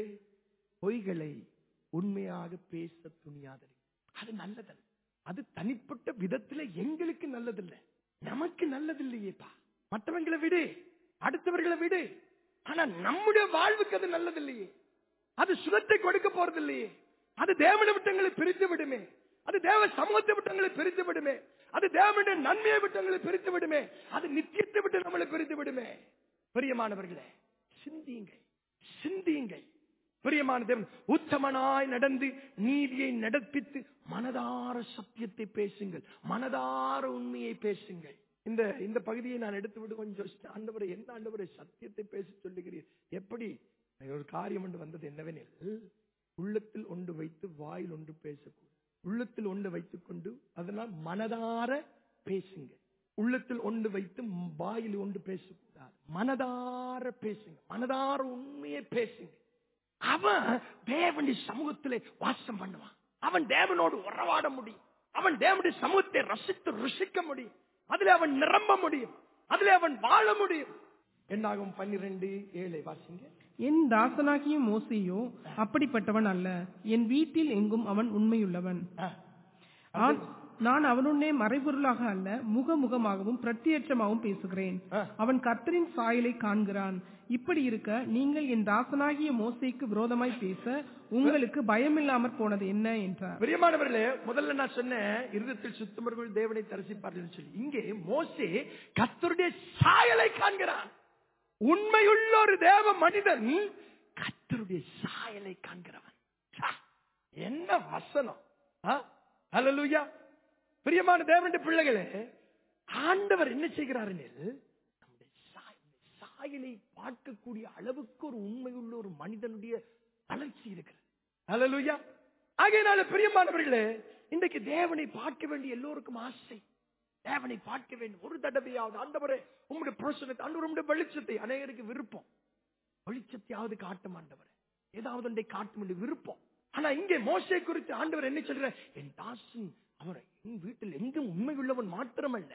[SPEAKER 1] பொய்களை உண்மையாக பேச துணியாதிருங்க அது நல்லதல்ல அது தனிப்பட்ட விதத்துல எங்களுக்கு நல்லதில்லை நமக்கு நல்லதில்லையேப்பா மற்றவங்களை விடு அடுத்தவர்களை விடு ஆனா நம்முடைய வாழ்வுக்கு அது நல்லதில்லையே அது சுகத்தை கொடுக்க போறதில்லையே அது தேவனை விட்டங்களை பிரித்து விடுமே அது தேவ சமூகத்தை விட்டங்களை பிரித்து விடுமே அது தேவனுடைய நன்மையை விட்டங்களை பிரித்து விடுமே அது நித்தியத்தை விட்டு நம்மளை பிரித்து விடுமே பிரியமானவர்களே சிந்தியுங்கள் சிந்தியுங்கள் பிரியமான தேவன் உத்தமனாய் நடந்து நீதியை நடப்பித்து மனதார சத்தியத்தை பேசுங்கள் மனதார உண்மையை பேசுங்கள் இந்த இந்த பகுதியை நான் எடுத்து விட்டு கொஞ்சம் ஆண்டவரை என்ன ஆண்டவரை சத்தியத்தை பேச சொல்லுகிறீர் எப்படி ஒரு காரியம் ஒன்று வந்தது என்னவெனில் உள்ளத்தில் ஒன்று வைத்து வாயில் ஒன்று பேசக்கூடாது உள்ளத்தில் ஒன்று வைத்துக் கொண்டு அதனால் மனதார பேசுங்க உள்ளத்தில் ஒன்று வைத்து வாயில் ஒன்று பேசக்கூடாது மனதார பேசுங்க மனதார உண்மையை பேசுங்க அவன் தேவனுடைய சமூகத்திலே வாசம் பண்ணுவான் அவன் தேவனோடு உறவாட முடியும் அவன் தேவனுடைய சமூகத்தை ரசித்து ருசிக்க முடியும் அதுல அவன் நிரம்ப முடியும் அதுல அவன் வாழ முடியும் என்னாகும் பன்னிரெண்டு ஏழை வாசிங்க
[SPEAKER 2] என் தாசனாகிய மோசேயோ அப்படிப்பட்டவன் அல்ல என் வீட்டில் எங்கும் அவன் உண்மையுள்ளவன்
[SPEAKER 1] ஆ.
[SPEAKER 2] ஆன்- நான் அவனுடனே மறைபொருளாக அல்ல முகமுகமாகவும் பிரத்யட்சமாகவும் பேசுகிறேன்
[SPEAKER 1] ஆ.
[SPEAKER 2] அவன் கர்த்தரின் சாயலை காண்கிறான் இப்படி இருக்க நீங்கள் என் தாசனாகிய மோசேக்கு விரோதமாய் பேச உங்களுக்கு பயமில்லாமற் போனது என்ன என்றார்
[SPEAKER 1] பிரியமானவர்களே முதல்ல நான் சொன்னேன் இருதத்தில் சுத்தமர்கள் தேவனை தரிசிப்பார்கள் சொல்லி இங்கே மோசே கர்த்தருடைய சாயலை காண்கிறான் உண்மையுள்ள ஒரு தேவ மனிதன் கர்த்தருடைய சாயலை காண்கிறவன் சா, என்ன வசனம் ஹalleluya பிரியமான தேவனுடைய பிள்ளைகளே ஆண்டவர் என்ன செய்கிறார் எனில் நம்முடைய சாய்- சாயலை பார்க்கக்கூடிய அளவுக்கு ஒரு உண்மையுள்ள ஒரு மனிதனுடைய வளர்ச்சி இருக்கிறது ஹalleluya ஆகையினால பிரியமானவர்களே இன்றைக்கு தேவனை பார்க்க வேண்டிய எல்லோருக்கும் ஆசை தேவனை பார்க்க வேண்டும் ஒரு தடவையாவது ஆண்டவரே உம்முடைய பிரசனத்தை ஆண்டவர் உம்முடைய வெளிச்சத்தை அநேகருக்கு விருப்பம் வெளிச்சத்தையாவது காட்டும் ஆண்டவர் ஏதாவது ஒன்றை காட்டும் என்று விருப்பம் ஆனா இங்கே மோசை குறித்து ஆண்டவர் என்ன சொல்ற என் தாசன் அவர் என் வீட்டில் எங்கும் உண்மையுள்ளவன் மாத்திரமல்ல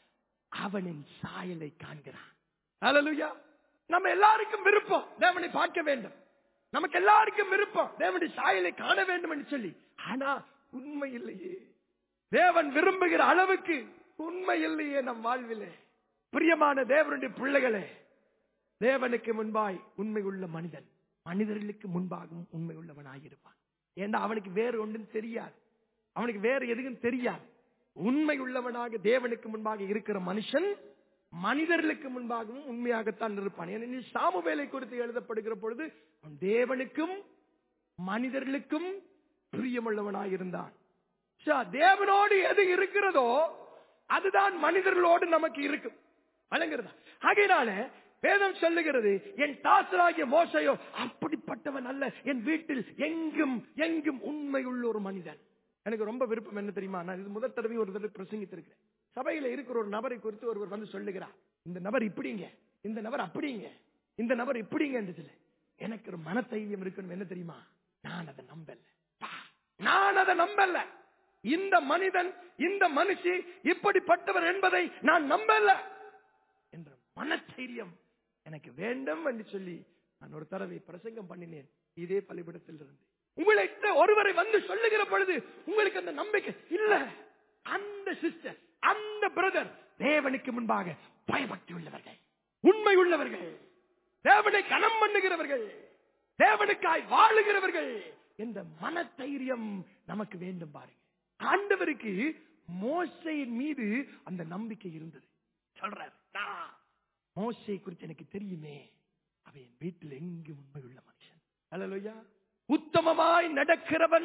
[SPEAKER 1] அவனின் சாயலை காண்கிறான் ஹalleluya நம்ம எல்லாருக்கும் விருப்பம் தேவனை பார்க்க வேண்டும் நமக்கு எல்லாருக்கும் விருப்பம் தேவனுடைய சாயலை காண வேண்டும் என்று சொல்லி ஆனா உண்மை இல்லையே தேவன் விரும்புகிற அளவுக்கு உண்மை இல்லையே நம் வாழ்விலே பிரியமான தேவனுடைய பிள்ளைகளே தேவனுக்கு முன்பாய் உண்மை உள்ள மனிதன் மனிதர்களுக்கு முன்பாகவும் உண்மை உள்ளவனாயிருப்பான் ஏன்னா அவனுக்கு வேறு ஒன்றும் தெரியாது அவனுக்கு வேறு எதுவும் தெரியாது உண்மை உள்ளவனாக தேவனுக்கு முன்பாக இருக்கிற மனுஷன் மனிதர்களுக்கு முன்பாகவும் உண்மையாகத்தான் இருப்பான் ஏனெனில் சாமுவேலை குறித்து எழுதப்படுகிற பொழுது அவன் தேவனுக்கும் மனிதர்களுக்கும் பிரியமுள்ளவனாயிருந்தான் சா, தேவனோடு எது இருக்கிறதோ அதுதான் மனிதர்களோடு நமக்கு இருக்கும் வழங்குறதா ஆகையினால வேதம் சொல்லுகிறது என் தாசராகிய மோசையோ அப்படிப்பட்டவன் அல்ல என் வீட்டில் எங்கும் எங்கும் உண்மையுள்ள ஒரு மனிதன் எனக்கு ரொம்ப விருப்பம் என்ன தெரியுமா நான் இது முதல் தடவை ஒரு தடவை பிரசங்கித்திருக்கிறேன் சபையில இருக்கிற ஒரு நபரை குறித்து ஒருவர் வந்து சொல்லுகிறார் இந்த நபர் இப்படிங்க இந்த நபர் அப்படிங்க இந்த நபர் இப்படிங்க என்றதுல எனக்கு ஒரு மனத்தைரியம் இருக்கணும் என்ன தெரியுமா நான் அதை நம்பல பா, நான் அதை நம்பல இந்த மனிதன் இந்த மனுஷி இப்படிப்பட்டவர் என்பதை நான் நம்பல என்ற மனதைரியம் எனக்கு வேண்டும் என்று சொல்லி நான் ஒரு தடவை பிரசங்கம் பண்ணினேன் இதே பள்ளிக்கூடத்தில் இருந்து உங்கள்கிட்ட ஒருவரை வந்து சொல்லுகிற பொழுது உங்களுக்கு அந்த நம்பிக்கை இல்ல அந்த சிஸ்டர் அந்த பிரதர் தேவனுக்கு முன்பாக பயபக்தி உள்ளவர்கள் உண்மை உள்ளவர்கள் தேவனை கனம் பண்ணுகிறவர்கள் தேவனுக்காய் வாழுகிறவர்கள் என்ற மனதைரியம் நமக்கு வேண்டும் பாருங்க ஆண்டவருக்கு மோசையின் மீது அந்த நம்பிக்கை இருந்தது சொல்றாரு "நான் மோசை குறித்து எனக்கு தெரியுமே அவன் என் வீட்டில் எங்கு உண்மையுள்ள மனுஷன் அல்லா உத்தமமாய் நடக்கிறவன்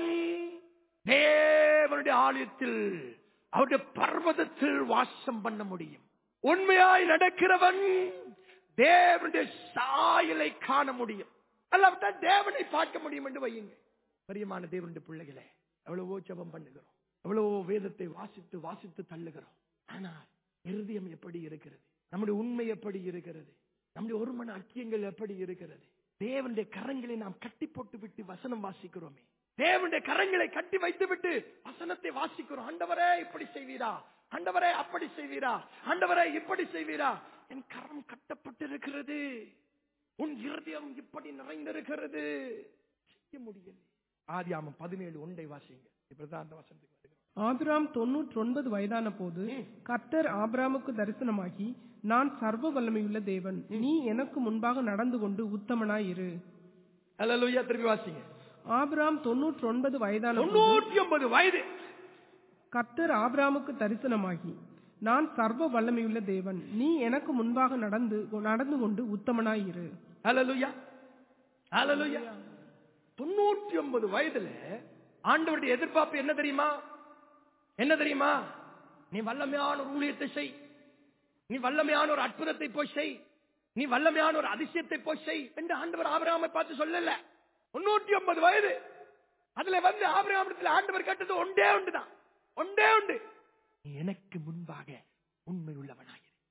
[SPEAKER 1] தேவனுடைய ஆலயத்தில் அவருடைய பர்வதத்தில் வாசம் பண்ண முடியும் உண்மையாய் நடக்கிறவன் தேவனுடைய சாயலை காண முடியும் அல்லாவிட்டால் தேவனை பார்க்க முடியும் என்று வையுங்க பிரியமான தேவனுடைய பிள்ளைகளே எவ்வளவோ ஜெபம் பண்ணுகிறோம் எவ்வளவோ வேதத்தை வாசித்து வாசித்து தள்ளுகிறோம் ஆனால் இருதயம் எப்படி இருக்கிறது நம்முடைய உண்மை எப்படி இருக்கிறது நம்முடைய ஒருமன அக்கியங்கள் எப்படி இருக்கிறது தேவனுடைய கரங்களை நாம் கட்டி போட்டு விட்டு வசனம் வாசிக்கிறோமே தேவனுடைய கரங்களை கட்டி வைத்து விட்டு வசனத்தை வாசிக்கிறோம் ஆண்டவரே இப்படி செய்வீரா ஆண்டவரே அப்படி செய்வீரா ஆண்டவரே இப்படி செய்வீரா என் கரம் கட்டப்பட்டிருக்கிறது உன் இருதயம் இப்படி நிறைந்திருக்கிறது செய்ய முடியல ஆதியாமம் பதினேழு ஒன்றை வாசிங்க இப்படிதான் அந்த வசனத்துக்கு வருகிறோம்
[SPEAKER 2] ஆபிராம் தொன்னூற்றி ஒன்பது வயதான போது கர்த்தர் ஆபிராமுக்கு தரிசனமாகி நான் சர்வ வல்லமையுள்ள தேவன் நீ எனக்கு முன்பாக நடந்து கொண்டு உத்தமனாய் இரு
[SPEAKER 1] அல்லேலூயா திரும்பி வாசிங்க
[SPEAKER 2] ஆபிராம் தொன்னூற்றி ஒன்பது வயதான போது
[SPEAKER 1] தொண்ணூற்றி ஒன்பது வயது
[SPEAKER 2] கர்த்தர் ஆபிராமுக்கு தரிசனமாகி நான் சர்வ வல்லமையுள்ள தேவன் நீ எனக்கு முன்பாக நடந்து நடந்து கொண்டு உத்தமனாய் இரு
[SPEAKER 1] அல்லேலூயா அல்லேலூயா தொண்ணூற்றி ஒன்பது வயதுல ஆண்டவருடைய எதிர்பார்ப்பு என்ன தெரியுமா என்ன தெரியுமா நீ வல்லமையான ஒரு ஊழியத்தை செய் நீ வல்லமையான ஒரு அற்புதத்தை போய் செய் நீ வல்லமையான ஒரு அதிசயத்தை போய் செய் என்று ஆண்டவர் ஆபிரகாமை பார்த்து சொல்லல தொண்ணூற்றி ஒன்பது வயது அதுல வந்து ஆபிரகாமத்தில் ஆண்டவர் கேட்டது ஒன்றே உண்டுதான் ஒன்றே உண்டு நீ எனக்கு முன்பாக உண்மை உள்ளவனாயிரு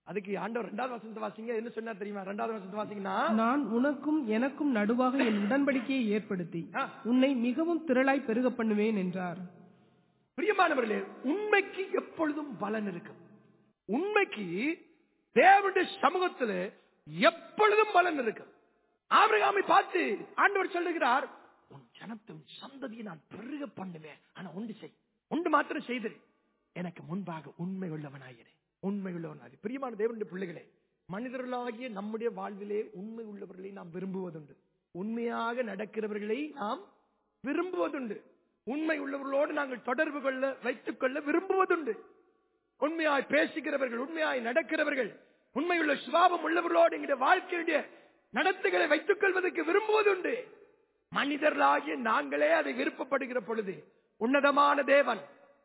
[SPEAKER 1] அதுக்கு ஆண்டவர் ரெண்டாவது வசனத்தை வாசிங்க என்ன சொன்னார் தெரியுமா ரெண்டாவது வசனத்தை வாசிங்கன்னா
[SPEAKER 2] நான் உனக்கும் எனக்கும் நடுவாக என் உடன்படிக்கையை ஏற்படுத்தி
[SPEAKER 1] ஆ.
[SPEAKER 2] உன்னை மிகவும் திரளாய் பெருக பண்ணுவேன் என்றார்
[SPEAKER 1] பிரியமானவர்களே உண்மைக்கு எப்பொழுதும் பலன் இருக்கும் உண்மைக்கு தேவனுடைய சமூகத்துல எப்பொழுதும் பலன் இருக்கும் ஆபிரகாமை பார்த்து ஆண்டவர் சொல்லுகிறார் உன் ஜனத்தை உன் சந்ததியை நான் பெருக பண்ணுவேன் ஆனா ஒன்று செய் ஒன்று மாத்திரம் செய்திரு எனக்கு முன்பாக உண்மை உள்ளவனாயிரு உண்மை உள்ளவனாயிரு பிரியமான தேவனுடைய பிள்ளைகளே மனிதர்களாகிய நம்முடைய வாழ்விலே உண்மை உள்ளவர்களை நாம் விரும்புவதுண்டு உண்மையாக நடக்கிறவர்களை நாம் விரும்புவதுண்டு உண்மை உள்ளவர்களோடு நாங்கள் தொடர்பு கொள்ள வைத்துக் கொள்ள விரும்புவதுண்டு உண்மையாய் பேசுகிறவர்கள் உண்மையாய் நடக்கிறவர்கள் உண்மையுள்ள சுபாவம் உள்ளவர்களோடு எங்களுடைய வாழ்க்கையுடைய நடத்தைகளை வைத்துக் கொள்வதற்கு விரும்புவதுண்டு மனிதர்களாகிய நாங்களே அதை விருப்பப்படுகிற பொழுது உன்னதமான தேவன்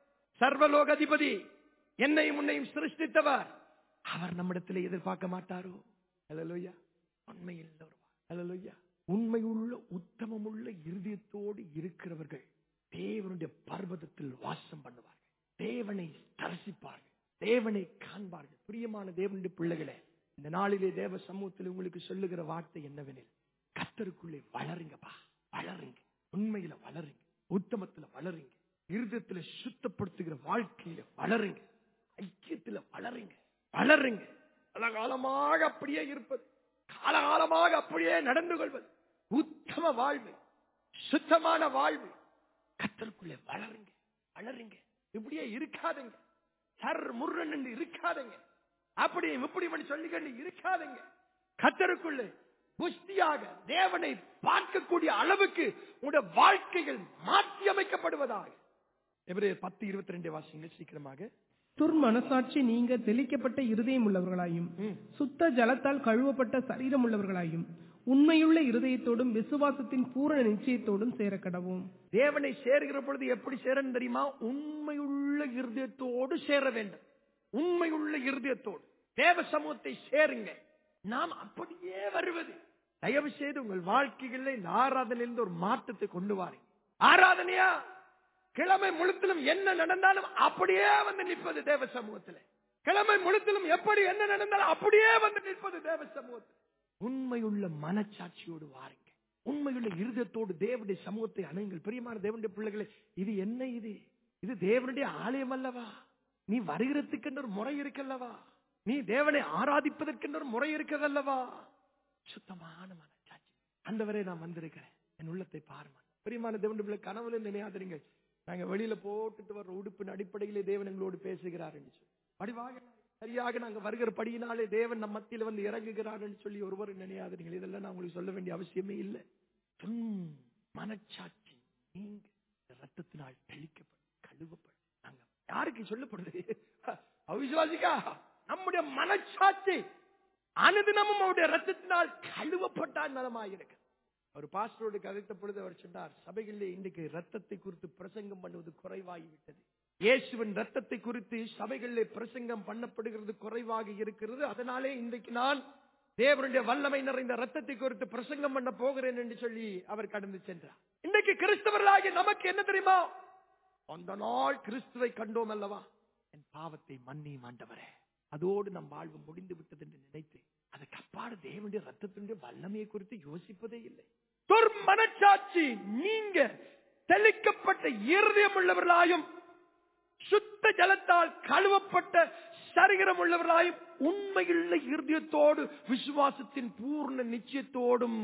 [SPEAKER 1] சர்வலோக அதிபதி என்னையும் உன்னையும் சிருஷ்டித்தவர் அவர் நம்மிடத்தில் எதிர்பார்க்க மாட்டாரோ அல்லலுயா உண்மையில் அல்லலுயா உண்மையுள்ள உத்தமமுள்ள இருதயத்தோடு இருக்கிறவர்கள் தேவனுடைய பர்வதத்தில் வாசம் பண்ணுவார்கள் தேவனை தரிசிப்பார்கள் தேவனை காண்பார்கள் பிரியமான தேவனுடைய பிள்ளைகளே இந்த நாளிலே தேவ சமூகத்தில் உங்களுக்கு சொல்லுகிற வார்த்தை என்னவெனில் கத்தருக்குள்ளே வளருங்கப்பா வளருங்க உண்மையில வளருங்க உத்தமத்துல வளருங்க இருதயத்துல சுத்தப்படுத்துகிற வாழ்க்கையில வளருங்க ஐக்கியத்துல வளருங்க வளருங்க காலகாலமாக அப்படியே இருப்பது காலகாலமாக அப்படியே நடந்து கொள்வது உத்தம வாழ்வு சுத்தமான வாழ்வு கத்தருக்குள்ளே வளருங்க வளருங்க இப்படியே இருக்காதுங்க சர் முருகன் என்று இருக்காதுங்க அப்படி இப்படி இப்படி சொல்லிக்கொண்டு இருக்காதுங்க கத்தருக்குள்ளே புஷ்டியாக தேவனை பார்க்கக்கூடிய அளவுக்கு உங்களுடைய வாழ்க்கைகள் மாற்றி அமைக்கப்படுவதாக எபிரேயர் பத்து இருபத்தி ரெண்டு வாசிங்க சீக்கிரமாக
[SPEAKER 2] துர்மனசாட்சி நீங்க தெளிக்கப்பட்ட இருதயம் உள்ளவர்களாயும்
[SPEAKER 1] ம்.
[SPEAKER 2] சுத்த ஜலத்தால் கழுவப்பட்ட சரீரம் உள்ளவர்களாயும் உண்மையுள்ள இருதயத்தோடும் விசுவாசத்தின் பூரண நிச்சயத்தோடும் சேர கடவும்
[SPEAKER 1] தேவனை சேர்கிற பொழுது எப்படி சேரணும் தெரியுமா உண்மையுள்ள இருதயத்தோடு சேர வேண்டும் உண்மையுள்ள இருதயத்தோடு தேவ சமூகத்தை சேருங்க நாம் அப்படியே வருவது தயவு செய்து உங்கள் வாழ்க்கைகளில் இந்த ஆராதனையிலிருந்து ஒரு மாற்றத்தை கொண்டு வாருங்க ஆராதனையா கிழமை முழுத்திலும் என்ன நடந்தாலும் அப்படியே வந்து நிற்பது தேவ சமூகத்தில் கிழமை முழுத்திலும் எப்படி என்ன நடந்தாலும் அப்படியே வந்து நிற்பது தேவ சமூகத்தில் உண்மையுள்ள மனச்சாட்சியோடு வாருங்க உண்மையுள்ள இருதயத்தோடு தேவனுடைய சமூகத்தை அணுங்கள் பிரியமான தேவனுடைய பிள்ளைகளே இது என்ன இது இது தேவனுடைய ஆலயம் அல்லவா நீ வருகிறதுக்கென்ற ஒரு முறை இருக்கல்லவா நீ தேவனை ஆராதிப்பதற்கென்ற ஒரு முறை இருக்கிறதல்லவா சுத்தமான மனச்சாட்சி அந்தவரை நான் வந்திருக்கிறேன் என் உள்ளத்தை பாருமா பிரியமான தேவனுடைய பிள்ளை கனவுல நினையாதீங்க நாங்க வெளியில போட்டுட்டு வர்ற உடுப்பின் அடிப்படையிலே தேவன் எங்களோடு பேசுகிறார் என்று சொல்லி வடிவாக சரியாக நாங்க வருகிற படியினாலே தேவன் நம் மத்தியில வந்து இறங்குகிறார் என்று சொல்லி ஒருவர் நினையாதீர்கள் இதெல்லாம் நான் உங்களுக்கு சொல்ல வேண்டிய அவசியமே இல்லை துன் மனச்சாட்சி நீங்க இந்த ரத்தத்தினால் தெளிக்கப்படும் கழுவப்படும் நாங்க யாருக்கு சொல்லப்படுது அவிசுவாசிக்கா நம்முடைய மனச்சாட்சி அனுதினமும் அவருடைய ரத்தத்தினால் கழுவப்பட்டால் நலமாயிருக்கு ஒரு பாஸ்டரோடு கதைத்த பொழுது அவர் சொன்னார் சபைகளிலே இன்றைக்கு ரத்தத்தை குறித்து பிரசங்கம் பண்ணுவது குறைவாகிவிட்டது இயேசுவின் ரத்தத்தை குறித்து சபைகளிலே பிரசங்கம் பண்ணப்படுகிறது குறைவாக இருக்கிறது அதனாலே இன்றைக்கு நான் தேவனுடைய வல்லமை நிறைந்த ரத்தத்தை குறித்து பிரசங்கம் பண்ண போகிறேன் என்று சொல்லி அவர் கடந்து சென்றார் இன்றைக்கு கிறிஸ்தவர்களாகிய நமக்கு என்ன தெரியுமா அந்த நாள் கிறிஸ்துவை கண்டோம் அல்லவா என் பாவத்தை மன்னியும் ஆண்டவரே அதோடு நம் வாழ்வு முடிந்து விட்டது என்று நினைத்து அதுக்கு அப்பாடு தேவனுடைய ரத்தத்தினுடைய வல்லமையை குறித்து யோசிப்பதே இல்லை துர்மனச்சாட்சி நீங்க தெளிக்கப்பட்ட இருதயம் உள்ளவர்களாயும் சுத்த ஜலத்தால் கழுவப்பட்ட சரீரம் உள்ளவர்களாயும் உண்மையுள்ள இருதயத்தோடு விசுவாசத்தின் பூர்ண நிச்சயத்தோடும்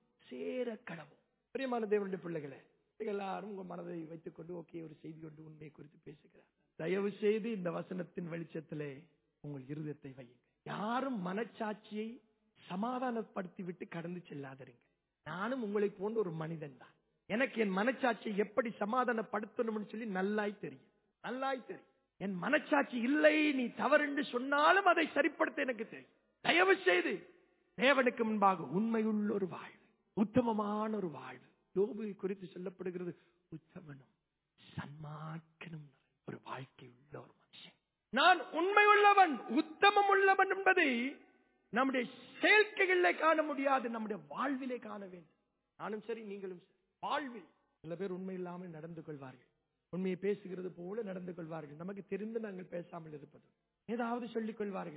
[SPEAKER 1] சேர கடவும் பிரியமான தேவனுடைய பிள்ளைகளே எல்லாரும் உங்க மனதை வைத்துக் கொண்டு ஓகே ஒரு செய்தி கொண்டு உண்மையை குறித்து பேசுகிறார் தயவு செய்து இந்த வசனத்தின் வெளிச்சத்திலே உங்கள் இருதயத்தை வையுங்க யாரும் மனச்சாட்சியை சமாதானப்படுத்தி விட்டு கடந்து செல்லாதீங்க நானும் உங்களை போன்ற ஒரு மனிதன் தான் எனக்கு என் மனச்சாட்சியை எப்படி சமாதானப்படுத்தணும்னு சொல்லி நல்லாய் தெரியும் நல்லாய் தெரியும் என் மனச்சாட்சி இல்லை நீ தவறு சொன்னாலும் அதை சரிப்படுத்த எனக்கு தெரியும் தயவு செய்து தேவனுக்கு முன்பாக உண்மையுள்ள ஒரு வாழ்வு உத்தமமான ஒரு வாழ்வு யோபு குறித்து சொல்லப்படுகிறது உத்தமனும் சன்மார்க்கனும் நிறைந்த ஒரு வாழ்க்கை உள்ள ஒரு மனுஷன் நான் உண்மை உள்ளவன் உத்தமம் உள்ளவன் என்பதை நம்முடைய செயற்கைகளிலே காண முடியாது நம்முடைய வாழ்விலே காண வேண்டும் நானும் சரி நீங்களும் சரி வாழ்வில் சில பேர் உண்மை இல்லாமல் நடந்து கொள்வார்கள் உண்மையை பேசுகிறது போல நடந்து கொள்வார்கள் நமக்கு தெரிந்து நாங்கள் பேசாமல் இருப்பது ஏதாவது சொல்லிக் கொள்வார்கள்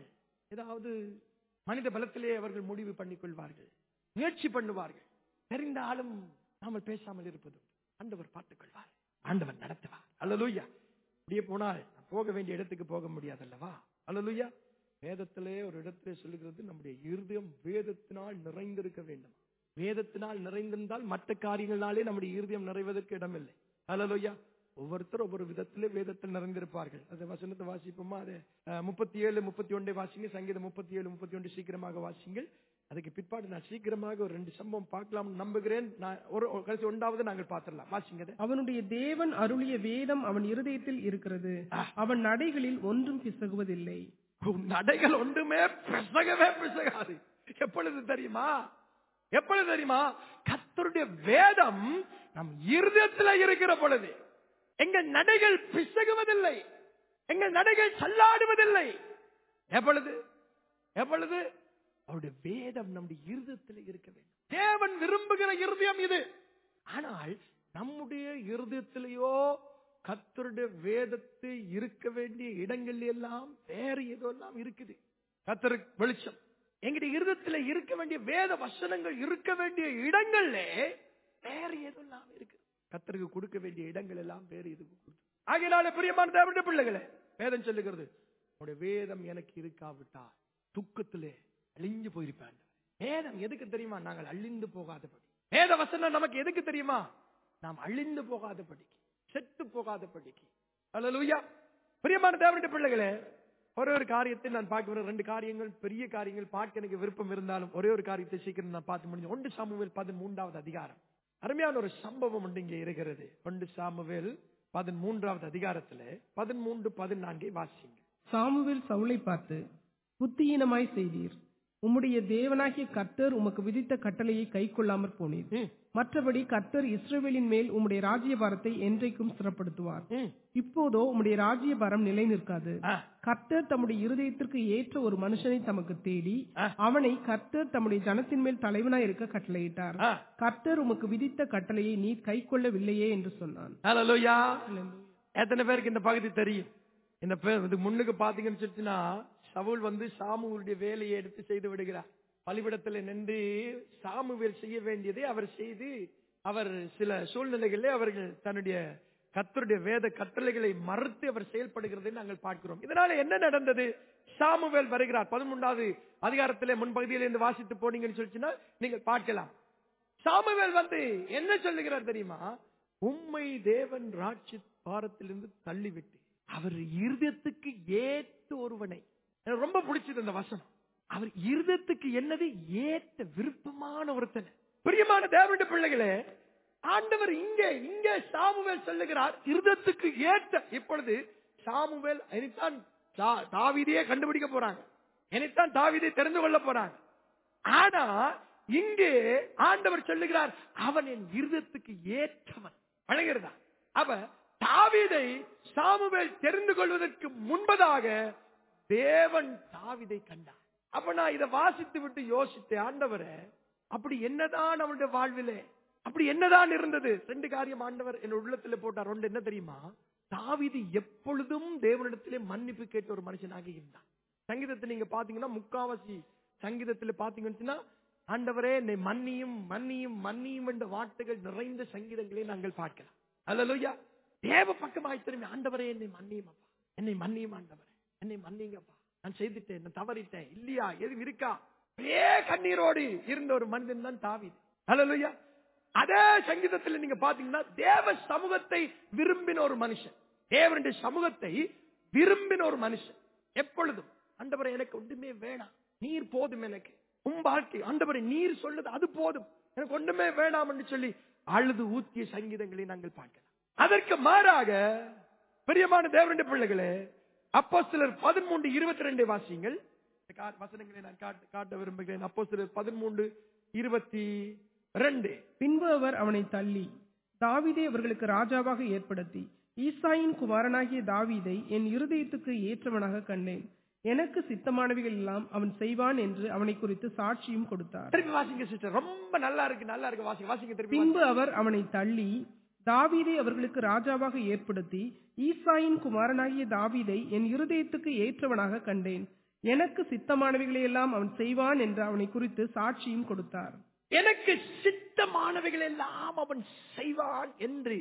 [SPEAKER 1] ஏதாவது மனித பலத்திலே அவர்கள் முடிவு பண்ணிக் கொள்வார்கள் முயற்சி பண்ணுவார்கள் தெரிந்தாலும் நாமல் பேசாமல் இருப்பது ஆண்டவர் பார்த்துக் கொள்வார் ஆண்டவர் நடத்துவார் அல்லலூயா அப்படியே போனால் போக வேண்டிய இடத்துக்கு போக முடியாது அல்லவா அல்லலூயா வேதத்திலே ஒரு இடத்திலே சொல்லுகிறது நம்முடைய இருதயம் வேதத்தினால் நிறைந்திருக்க வேண்டும் வேதத்தினால் நிறைந்திருந்தால் மற்ற காரியங்களாலே நம்முடைய இருதயம் நிறைவதற்கு இடமில்லை அல்லலூயா ஒவ்வொருத்தரும் ஒவ்வொரு விதத்திலே வேதத்தில் நிறைந்திருப்பார்கள் அந்த வசனத்தை வாசிப்போமா அது முப்பத்தி ஏழு முப்பத்தி ஒன்றை வாசிங்க சங்கீதம் முப்பத்தி ஏழு முப்பத்தி ஒன்று சீக்கிரமாக வாசிங்கள் அதுக்கு பிற்பாடு நான் சீக்கிரமாக ஒரு ரெண்டு சம்பவம் பார்க்கலாம் நம்புகிறேன் நான் ஒரு ஒரு கடைசி ஒன்றாவது நாங்கள் பார்த்துடலாம் வாசிங்க அதை.
[SPEAKER 2] அவனுடைய தேவன் அருளிய வேதம் அவன் இருதயத்தில் இருக்கிறது அவன் நடைகளில் ஒன்றும் பிசகுவதில்லை
[SPEAKER 1] உன் நடைகள் ஒன்றுமே பிசகவே பிசகாது எப்பொழுது தெரியுமா எப்பொழுது தெரியுமா கர்த்தருடைய வேதம் நம் இருதயத்தில் இருக்கிற பொழுது எங்கள் நடைகள் பிசகுவதில்லை எங்கள் நடைகள் சல்லாடுவதில்லை எப்பொழுது எப்பொழுது அவருடைய வேதம் நம்முடைய இருதயத்தில் இருக்க வேண்டும் தேவன் விரும்புகிற இருதயம் இது ஆனால் நம்முடைய இருதயத்திலேயோ கத்தருடைய வேதத்து இருக்க வேண்டிய இடங்கள் எல்லாம் வேறு ஏதோ எல்லாம் இருக்குது கத்தரு வெளிச்சம் எங்களுடைய இருதயத்துல இருக்க வேண்டிய வேத வசனங்கள் இருக்க வேண்டிய இடங்கள்ல வேற எதெல்லாம் இருக்கு கத்தருக்கு கொடுக்க வேண்டிய இடங்கள் எல்லாம் வேறு இது ஆகையினால பிரியமான தேவனுடைய பிள்ளைகளே வேதம் சொல்லுகிறது உங்களுடைய வேதம் எனக்கு இருக்காவிட்டா துக்கத்திலே அழிஞ்சு போயிருப்பேன் வேதம் எதுக்கு தெரியுமா நாங்கள் அழிந்து போகாதபடி வேத வசனம் நமக்கு எதுக்கு தெரியுமா நாம் அழிந்து போகாதபடிக்கு செத்து போகாதபடிக்கு அல்லேலூயா பிரியமான தேவனுடைய பிள்ளைகளே ஒரே ஒரு காரியத்தை நான் பார்க்க ரெண்டு காரியங்கள் பெரிய காரியங்கள் பார்க்க எனக்கு விருப்பம் இருந்தாலும் ஒரே ஒரு காரியத்தை சீக்கிரம் நான் பார்த்து முடிஞ்சு ஒன்று சாமுவேல் பதிமூன்றாவது அதிகாரம் அருமையான ஒரு சம்பவம் ஒன்று இங்கே இருக்கிறது ஒன்று சாமுவேல் பதிமூன்றாவது அதிகாரத்துல பதிமூன்று பதினான்கை வாசிங்க
[SPEAKER 2] சாமுவேல் சவுலை பார்த்து புத்தியீனமாய் செய்தீர் உம்முடைய தேவனாகிய கர்த்தர் உமக்கு விதித்த கட்டளையை கைக்கொள்ளாமற் போனீர்
[SPEAKER 1] ம்,
[SPEAKER 2] மற்றபடி கர்த்தர் இஸ்ரவேலின் மேல் உம்முடைய ராஜ்யபாரத்தை என்றைக்கும் சிறப்படுத்துவார்
[SPEAKER 1] ம்.
[SPEAKER 2] இப்போதோ உம்முடைய ராஜ்யபாரம் நிலை நிற்காது
[SPEAKER 1] ஆ,
[SPEAKER 2] கர்த்தர் தம்முடைய இருதயத்திற்கு ஏற்ற ஒரு மனுஷனை தமக்கு தேடி
[SPEAKER 1] ஆ.
[SPEAKER 2] அவனை கர்த்தர் தம்முடைய ஜனத்தின் மேல் தலைவனாய் இருக்க கட்டளையிட்டார்
[SPEAKER 1] ஆ.
[SPEAKER 2] கர்த்தர் உமக்கு விதித்த கட்டளையை நீர் கைக்கொள்ளவில்லையே என்று சொன்னான்
[SPEAKER 1] ஹalleluya. எத்தனை பேருக்கு இந்த பகுதி தெரியும் இந்த பேர் இது முன்னுக்கு பாத்தீங்கன்னு சொல்லிச்சுன்னா சவுல் வந்து சாமுவேலுடைய வேலையை எடுத்து செய்து விடுகிறார் பலிபிடத்தில் நின்று சாமுவேல் செய்ய வேண்டியதை அவர் செய்து அவர் சில சூழ்நிலைகளிலே அவர்கள் தன்னுடைய கர்த்தருடைய வேத கட்டளைகளை மறுத்து அவர் செயல்படுகிறதை நாங்கள் பார்க்கிறோம் இதனால என்ன நடந்தது சாமுவேல் வருகிறார் பதிமூன்றாவது அதிகாரத்திலே முன்பகுதியில இருந்து வாசித்து போனீங்கன்னு சொல்லிச்சுன்னா நீங்கள் பார்க்கலாம் சாமுவேல் வந்து என்ன சொல்லுகிறார் தெரியுமா உம்மை தேவன் ராட்சி பாரத்திலிருந்து தள்ளிவிட்டு அவர் இருதயத்துக்கு ஏற்ற ஒருவனை எனக்கு ரொம்ப பிடிச்சது அந்த வசனம் அவர் இருதயத்துக்கு என்னது ஏற்ற விருப்பமான ஒருத்தனை பிரியமான தேவனுடைய பிள்ளைகளே ஆண்டவர் இங்கே இங்கே சாமுவேல் சொல்லுகிறார் இருதயத்துக்கு ஏற்ற இப்பொழுது சாமுவேல் இனித்தான் தா- தாவீதையே கண்டுபிடிக்க போறாங்க இனித்தான் தாவீதை தெரிந்து கொள்ள போறாங்க ஆனா இங்கே ஆண்டவர் சொல்லுகிறார் அவன் என் இருதயத்துக்கு ஏற்றவன் வழங்குகிறதா அவ தாவீதை சாமுவேல் தெரிந்து கொள்வதற்கு முன்பதாக தேவன் தாவீதை கண்டார் அப்ப நான் இதை வாசித்து விட்டு யோசித்தேன் ஆண்டவரே அப்படி என்னதான் அவனுடைய வாழ்விலே அப்படி என்னதான் இருந்தது ரெண்டு காரியம் ஆண்டவர் என் உள்ளத்துல போட்டார் ஒன்று என்ன தெரியுமா தாவீது எப்பொழுதும் தேவனிடத்திலே மன்னிப்பு கேட்ட ஒரு மனுஷனாக இருந்தான் சங்கீதத்தை நீங்க பாத்தீங்கன்னா முக்காவாசி சங்கீதத்துல பாத்தீங்கன்னா ஆண்டவரே என்னை மன்னியும் மன்னியும் மன்னியும் என்ற வார்த்தைகள் நிறைந்த சங்கீதங்களை நாங்கள் பார்க்கலாம் அல்லலுயா தேவ பக்கமாய் திரும்பி ஆண்டவரே என்னை மன்னியும் அப்பா என்னை மன்னியும் ஆண்டவரே என்னை மன்னிங்கப்பா நான் செய்துட்டேன் நான் தவறிட்டேன் இல்லையா எதுவும் இருக்கா ஒரே கண்ணீரோடு இருந்த ஒரு மனிதன் தான் தாவீது அல்லலுயா அதே சங்கீதத்தில் நீங்க பாத்தீங்கன்னா தேவ சமூகத்தை விரும்பின ஒரு மனுஷன் தேவனுடைய சமூகத்தை விரும்பின ஒரு மனுஷன் எப்பொழுதும் ஆண்டவரை எனக்கு ஒன்றுமே வேணாம் நீர் போதும் எனக்கு உன் வாழ்க்கை ஆண்டவரை நீர் சொல்லுது அது போதும் எனக்கு ஒன்றுமே வேணாம் என்று சொல்லி அழுது ஊத்திய சங்கீதங்களை நாங்கள் பார்க்கலாம் அதற்கு மாறாக பிரியமான தேவனுடைய பிள்ளைகளே அப்போ சிலர் பதிமூன்று இருபத்தி ரெண்டு வாசியங்கள் இந்த கா- வசனங்களை நான் காட்ட காட்ட விரும்புகிறேன் அப்போ சிலர் பதிமூன்று இருபத்தி ரெண்டு
[SPEAKER 2] பின்பு அவர் அவனை தள்ளி தாவீதை அவர்களுக்கு ராஜாவாக ஏற்படுத்தி ஈசாயின் குமாரனாகிய தாவீதை என் இருதயத்துக்கு ஏற்றவனாக கண்டேன் எனக்கு சித்தமானவைகள் எல்லாம் அவன் செய்வான் என்று அவனை குறித்து சாட்சியும் கொடுத்தார்
[SPEAKER 1] திருப்பி வாசிங்க சிஸ்டர் ரொம்ப நல்லா இருக்கு நல்லா இருக்கு வாசிங்க வாசிங்க திருப்பி
[SPEAKER 2] பின்பு அவர் அவனை தள்ளி தாவீதை அவர்களுக்கு ராஜாவாக ஏற்படுத்தி ஈசாயின் குமாரனாகிய தாவீதை என் இருதயத்துக்கு ஏற்றவனாக கண்டேன் எனக்கு சித்தமானவைகளை எல்லாம் அவன் செய்வான் என்று அவனை குறித்து சாட்சியும் கொடுத்தார்
[SPEAKER 1] எனக்கு சித்தமானவைகள் எல்லாம் அவன் செய்வான் என்று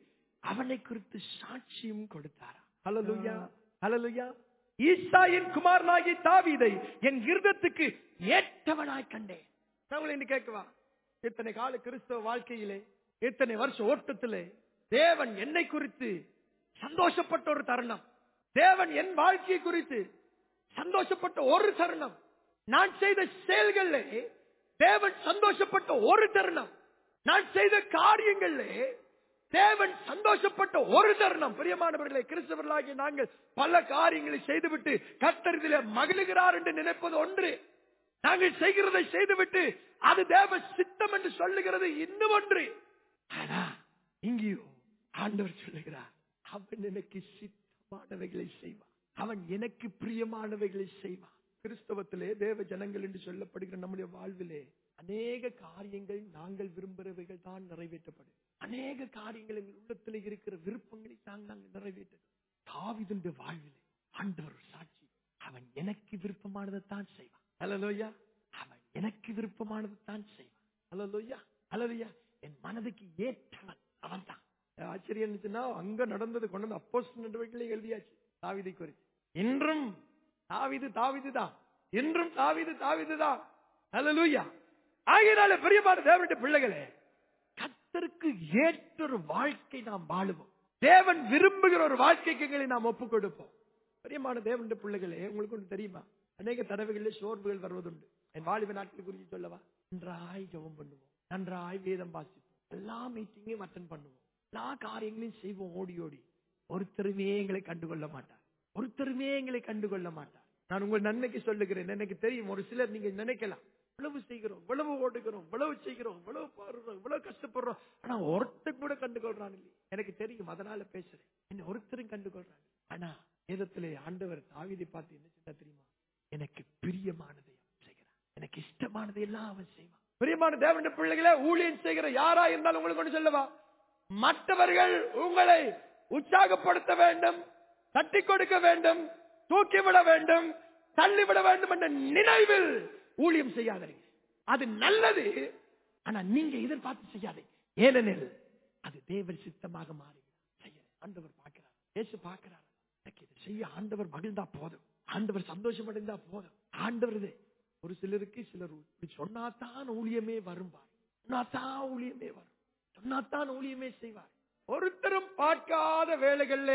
[SPEAKER 1] அவனை குறித்து சாட்சியும் கொடுத்தாராம் ஹalleluya ஹalleluya ஈசாயின் குமாரனாகி தாவீதை என் இருதத்துக்கு ஏற்றவனாய் கண்டேன் நான் உங்களை இன்னைக்கு கேட்கவா இத்தனை கால கிறிஸ்தவ வாழ்க்கையிலே இத்தனை வருஷ ஓட்டத்திலே தேவன் என்னை குறித்து சந்தோஷப்பட்ட ஒரு தருணம் தேவன் என் வாழ்க்கையை குறித்து சந்தோஷப்பட்ட ஒரு தருணம் நான் செய்த செயல்களிலே தேவன் சந்தோஷப்பட்ட ஒரு தருணம் நான் செய்த காரியங்களிலே தேவன் சந்தோஷப்பட்ட ஒரு தருணம் பிரியமானவர்களே கிறிஸ்தவர்களாகிய நாங்கள் பல காரியங்களை செய்துவிட்டு கத்தரிதிலே மகிழுகிறார் என்று நினைப்பது ஒன்று நாங்கள் செய்கிறதை செய்துவிட்டு அது தேவ சித்தம் என்று சொல்லுகிறது இன்னும் ஒன்று ஆனா இங்கேயோ ஆண்டவர் சொல்லுகிறார் அவன் எனக்கு சித்தமானவைகளை செய்வான் அவன் எனக்கு பிரியமானவைகளை செய்வான் கிறிஸ்தவத்திலே தேவ ஜனங்கள் என்று சொல்லப்படுகிற நம்முடைய வாழ்விலே அநேக காரியங்கள் நாங்கள் விரும்புகிறவைகள் தான் நிறைவேற்றப்படும் அநேக காரியங்கள் எங்கள் உள்ளத்தில் இருக்கிற விருப்பங்களை தான் நாங்கள் நிறைவேற்றது தாவிதுடைய வாழ்விலே ஆண்டவர் ஒரு சாட்சி அவன் எனக்கு விருப்பமானதை தான் செய்வான் ஹalleluya அவன் எனக்கு விருப்பமானதை தான் செய்வான் ஹalleluya ஹalleluya என் மனதுக்கு ஏற்றவன் அவன் தான் ஆச்சரியம் இருந்துச்சுன்னா அங்க நடந்தது கொண்டு வந்து அப்போஸ் நடவடிக்கைகளை எழுதியாச்சு தாவிதை குறித்து இன்றும் தாவிது தாவிது தான் இன்றும் தாவிது தாவிது தான் ஹalleluya ஆகையினால பிரியமான தேவனுடைய பிள்ளைகளே கத்தருக்கு ஏற்ற ஒரு வாழ்க்கை நாம் வாழுவோம் தேவன் விரும்புகிற ஒரு வாழ்க்கைக்கு எங்களை நாம் ஒப்புக் கொடுப்போம் பிரியமான தேவனுடைய பிள்ளைகளே உங்களுக்கு ஒன்று தெரியுமா அநேக தடவைகளில் சோர்வுகள் வருவதுண்டு என் வாலிப நாட்கள் குறித்து சொல்லவா நன்றாய் ஜெபம் பண்ணுவோம் நன்றாய் வேதம் வாசிப்போம் எல்லா மீட்டிங்கையும் அட்டன் பண்ணுவோம் எல்லா காரியங்களையும் செய்வோம் ஓடி ஓடி ஒருத்தருமே எங்களை கண்டுகொள்ள மாட்டார் ஒருத்தருமே எங்களை கண்டுகொள்ள மாட்டார் நான் உங்கள் நன்மைக்கு சொல்லுகிறேன் எனக்கு தெரியும் ஒரு சிலர் நீங்க நினைக்கலாம் இவ்வளவு செய்கிறோம் இவ்வளவு ஓடுகிறோம் இவ்வளவு செய்கிறோம் இவ்வளவு பாடுறோம் இவ்வளவு கஷ்டப்படுறோம் ஆனா ஒருத்தர் கூட கண்டுகொள்றான் இல்லை எனக்கு தெரியும் அதனால பேசுறேன் என்ன ஒருத்தரும் கண்டுகொள்றாங்க ஆனா வேதத்திலே ஆண்டவர் தாவீதை பார்த்து என்ன சொன்னா தெரியுமா எனக்கு பிரியமானதை அவன் செய்கிறான் எனக்கு இஷ்டமானதை எல்லாம் அவன் செய்வான் பிரியமான தேவனுடைய பிள்ளைகளே ஊழியம் செய்கிற யாரா இருந்தாலும் உங்களுக்கு ஒன்று சொல்லவா மற்றவர்கள் உங்களை உற்சாகப்படுத்த வேண்டும் தட்டி கொடுக்க வேண்டும் தூக்கிவிட வேண்டும் தள்ளிவிட வேண்டும் என்ற நினைவில் ஊழியம் செய்யாதீங்க அது நல்லது ஆனா நீங்க எதிர்பார்த்து செய்யாதீங்க ஏனெனில் அது தேவன் சித்தமாக மாறி செய்ய ஆண்டவர் பார்க்கிறார் இயேசு பார்க்கிறார் எனக்கு இதை செய்ய ஆண்டவர் மகிழ்ந்தா போதும் ஆண்டவர் சந்தோஷம் அடைந்தா போதும் ஆண்டவர் இது ஒரு சிலருக்கு சிலர் இப்படி சொன்னாதான் ஊழியமே வரும்பார் சொன்னாதான் ஊழியமே வரும் சொன்னாதான் ஊழியமே செய்வார் ஒருத்தரும் பார்க்காத வேலைகள்ல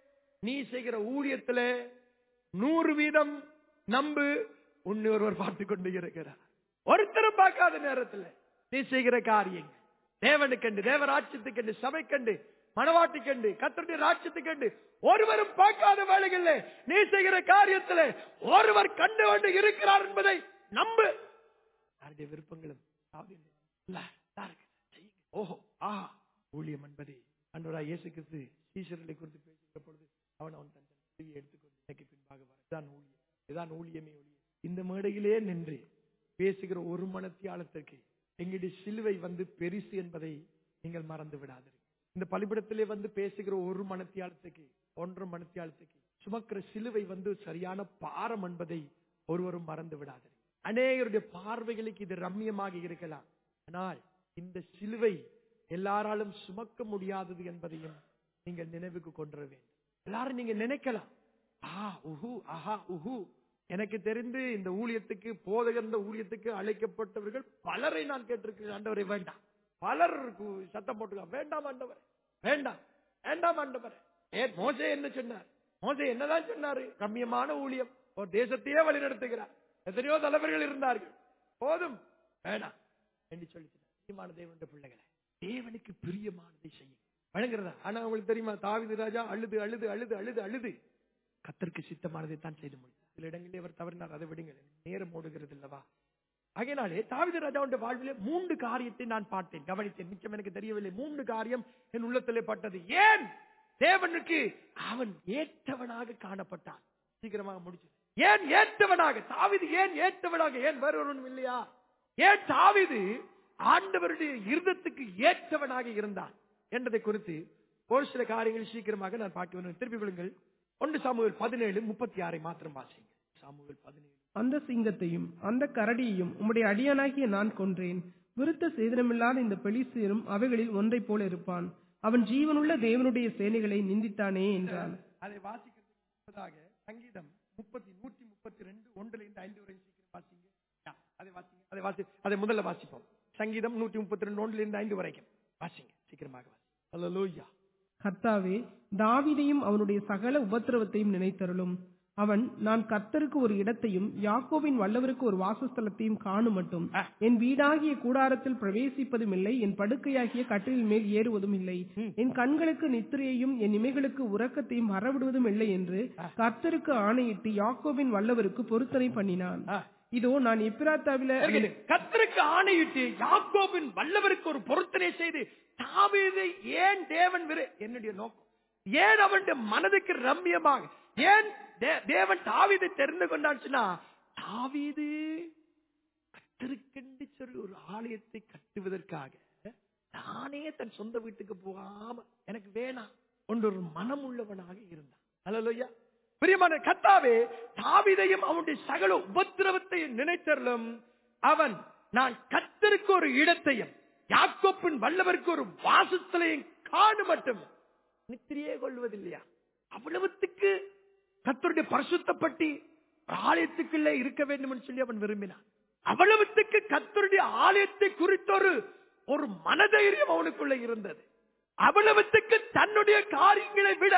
[SPEAKER 1] நீ செய்கிற ஊழியத்துல நூறு வீதம் நம்பு உன்னை ஒருவர் பார்த்து கொண்டு இருக்கிறார் ஒருத்தரும் பார்க்காத நேரத்துல நீ செய்கிற காரியங்கள் தேவனுக்கண்டு தேவ ராட்சியத்துக்கண்டு சபைக்கண்டு மனவாட்டிக்கண்டு கத்தருடைய ராட்சியத்துக்கண்டு ஒருவரும் பார்க்காத வேலைகள்ல நீ செய்கிற காரியத்துல ஒருவர் கண்டு கொண்டு இருக்கிறார் என்பதை நம்பு யாருடைய விருப்பங்களும் அதாவது இல்ல, இதா இருக்கு. செய்யுங்க. ஓஹோ ஆ ஊழியம் என்பது அன்றவராய் இயேசு கிறிஸ்து சீசர்களை குறித்து பேசுகிற பொழுது அவன் அவன் தன் தன் சிலுவையை எடுத்துக்கொண்டு எனக்கு பின்பாக வர இதுதான் ஊழியம் இதுதான் ஊழியமே ஊழியம் இந்த மேடையிலே நின்று பேசுகிற ஒரு மனத்தியாளத்திற்கு எங்களுடைய சிலுவை வந்து பெரிசு என்பதை நீங்கள் மறந்து விடாதீர்கள் இந்த பலிபிடத்திலே வந்து பேசுகிற ஒரு மனத்தியாளத்துக்கு ஒன்றரை மனத்தியாளத்துக்கு சுமக்கிற சிலுவை வந்து சரியான பாரம் என்பதை ஒருவரும் மறந்து விடாதீர்கள் அநேகருடைய பார்வைகளுக்கு இது ரம்மியமாக இருக்கலாம் ஆனால் இந்த சிலுவை எல்லாராலும் சுமக்க முடியாதது என்பதையும் நீங்கள் நினைவுக்கு கொண்டு வர வேண்டும் எல்லாரும் நீங்க நினைக்கலாம் ஆ உஹு ஆஹா உஹு எனக்கு தெரிந்து இந்த ஊழியத்துக்கு போதகர் இந்த ஊழியத்துக்கு அழைக்கப்பட்டவர்கள் பலரை நான் கேட்டிருக்கிறேன் ஆண்டவரை வேண்டாம் பலர் கு- சத்தம் போட்டுக்க வேண்டாம் ஆண்டவர் வேண்டாம் வேண்டாம் ஆண்டவர் ஏன் மோசே என்ன சொன்னார் மோசே என்னதான் சொன்னாரு ரம்மியமான ஊழியம் ஒரு தேசத்தையே வழிநடத்துகிறார் எத்தனையோ தலைவர்கள் இருந்தார்கள் போதும் வேண்டாம் என்று சொல்லி சொன்னார். பிரியமான தேவனுடைய பிள்ளைகளை தேவனுக்கு பிரியமானதை செய்யும் வழங்குறதா ஆனா உங்களுக்கு தெரியுமா தாவிது ராஜா அழுது அழுது அழுது அழுது அழுது கத்தருக்கு சித்தமானதை தான் செய்து முடியும் சில இடங்களில் அவர் தவறினார் அதை விடுங்கள் நேரம் ஓடுகிறது இல்லவா ஆகையினாலே தாவித ராஜாவுடைய வாழ்விலே மூன்று காரியத்தை நான் பார்த்தேன் கவனித்தேன் மிச்சம் எனக்கு தெரியவில்லை மூன்று காரியம் என் உள்ளத்திலே பட்டது ஏன் தேவனுக்கு அவன் ஏற்றவனாக காணப்பட்டான் சீக்கிரமாக முடிச்சு ஏன் ஏற்றவனாக தாவிது ஏன் ஏற்றவனாக ஏன் வேற ஒருவனும் இல்லையா ஏன் தாவிது ஆண்டவருடைய இருதத்துக்கு ஏற்றவனாக இருந்தான் என்பதை குறித்து ஒரு சில காரியங்கள் சீக்கிரமாக நான் பார்க்க வேண்டும் திருப்பி விடுங்கள் ஒன்று சாமுவேல் பதினேழு முப்பத்தி ஆறை மாத்திரம் வாசிங்க சாமுவேல் பதினேழு
[SPEAKER 2] அந்த சிங்கத்தையும் அந்த கரடியையும் உம்முடைய அடியானாகிய நான் கொன்றேன் விருத்த சேதனமில்லாத இந்த பெலிஸ்தீரும் அவைகளில் ஒன்றைப் போல இருப்பான் அவன் ஜீவனுள்ள தேவனுடைய சேனைகளை நிந்தித்தானே என்றான்
[SPEAKER 1] அதை வாசிக்கிறதுக்கு முன்பதாக சங்கீதம் முப்பத்தி நூத்தி முப்பத்தி ரெண்டு ஒன்றுல இருந்து ஐந்து வரை சீக்கிரம் வாசிங்க யா, அதை வாசிங்க அதை வாசி அதை முதல்ல வாசிப்போம் சங்கீதம் நூத்தி முப்பத்தி ரெண்டு ஒன்றுல இருந்து ஐந்து வரைக்கும் வாசிங்க சீக்கிரமாக வாசி அல்லேலூயா
[SPEAKER 2] கர்த்தாவே தாவீதையும் அவனுடைய சகல உபத்திரவத்தையும் நினைத்தருளும் அவன் நான் கர்த்தருக்கு ஒரு இடத்தையும் யாக்கோபின் வல்லவருக்கு ஒரு வாசஸ்தலத்தையும் காணும் மட்டும்
[SPEAKER 1] ஆ.
[SPEAKER 2] என் வீடாகிய கூடாரத்தில் பிரவேசிப்பதும் இல்லை என் படுக்கையாகிய கட்டிலின் மேல் ஏறுவதும் இல்லை என் கண்களுக்கு நித்திரையையும் என் இமைகளுக்கு உறக்கத்தையும் வரவிடுவதும் இல்லை என்று கர்த்தருக்கு ஆணையிட்டு யாக்கோபின் வல்லவருக்கு பொருத்தனை பண்ணினான்
[SPEAKER 1] ஆ.
[SPEAKER 2] இதோ நான் எப்பிராத்தாவில
[SPEAKER 1] கத்தருக்கு ஆணையிட்டு யாக்கோபின் வல்லவருக்கு ஒரு பொருத்தனை செய்து தாவீதை ஏன் தேவன் விரு என்னுடைய நோக்கம் ஏன் அவனுடைய மனதுக்கு ரம்யமாக ஏன் தே- தேவன் தாவீதை தெரிந்து கொண்டான்னு சொன்னா தாவீது கத்தருக்கென்று சொல்லி ஒரு ஆலயத்தை கட்டுவதற்காக தானே தன் சொந்த வீட்டுக்கு போகாம எனக்கு வேணாம் ஒன்று ஒரு மனம் உள்ளவனாக இருந்தான் அல்லையா பிரியமான கத்தாவே தாவீதையும் அவனுடைய சகல உபத்திரவத்தையும் நினைத்தருளும் அவன் நான் கத்தருக்கு ஒரு இடத்தையும் யாக்கோப்பின் வல்லவருக்கு ஒரு வாசஸ்தலையும் காணு மட்டும் நித்திரியே கொள்வதில்லையா அவ்வளவுத்துக்கு கத்தருடைய பரிசுத்தப்பட்டி ஒரு ஆலயத்துக்குள்ளே இருக்க வேண்டும் என்று சொல்லி அவன் விரும்பினான் அவ்வளவுத்துக்கு கத்தருடைய ஆலயத்தை குறித்தொரு ஒரு மனதைரியம் அவனுக்குள்ள இருந்தது அவ்வளவுத்துக்கு தன்னுடைய காரியங்களை விட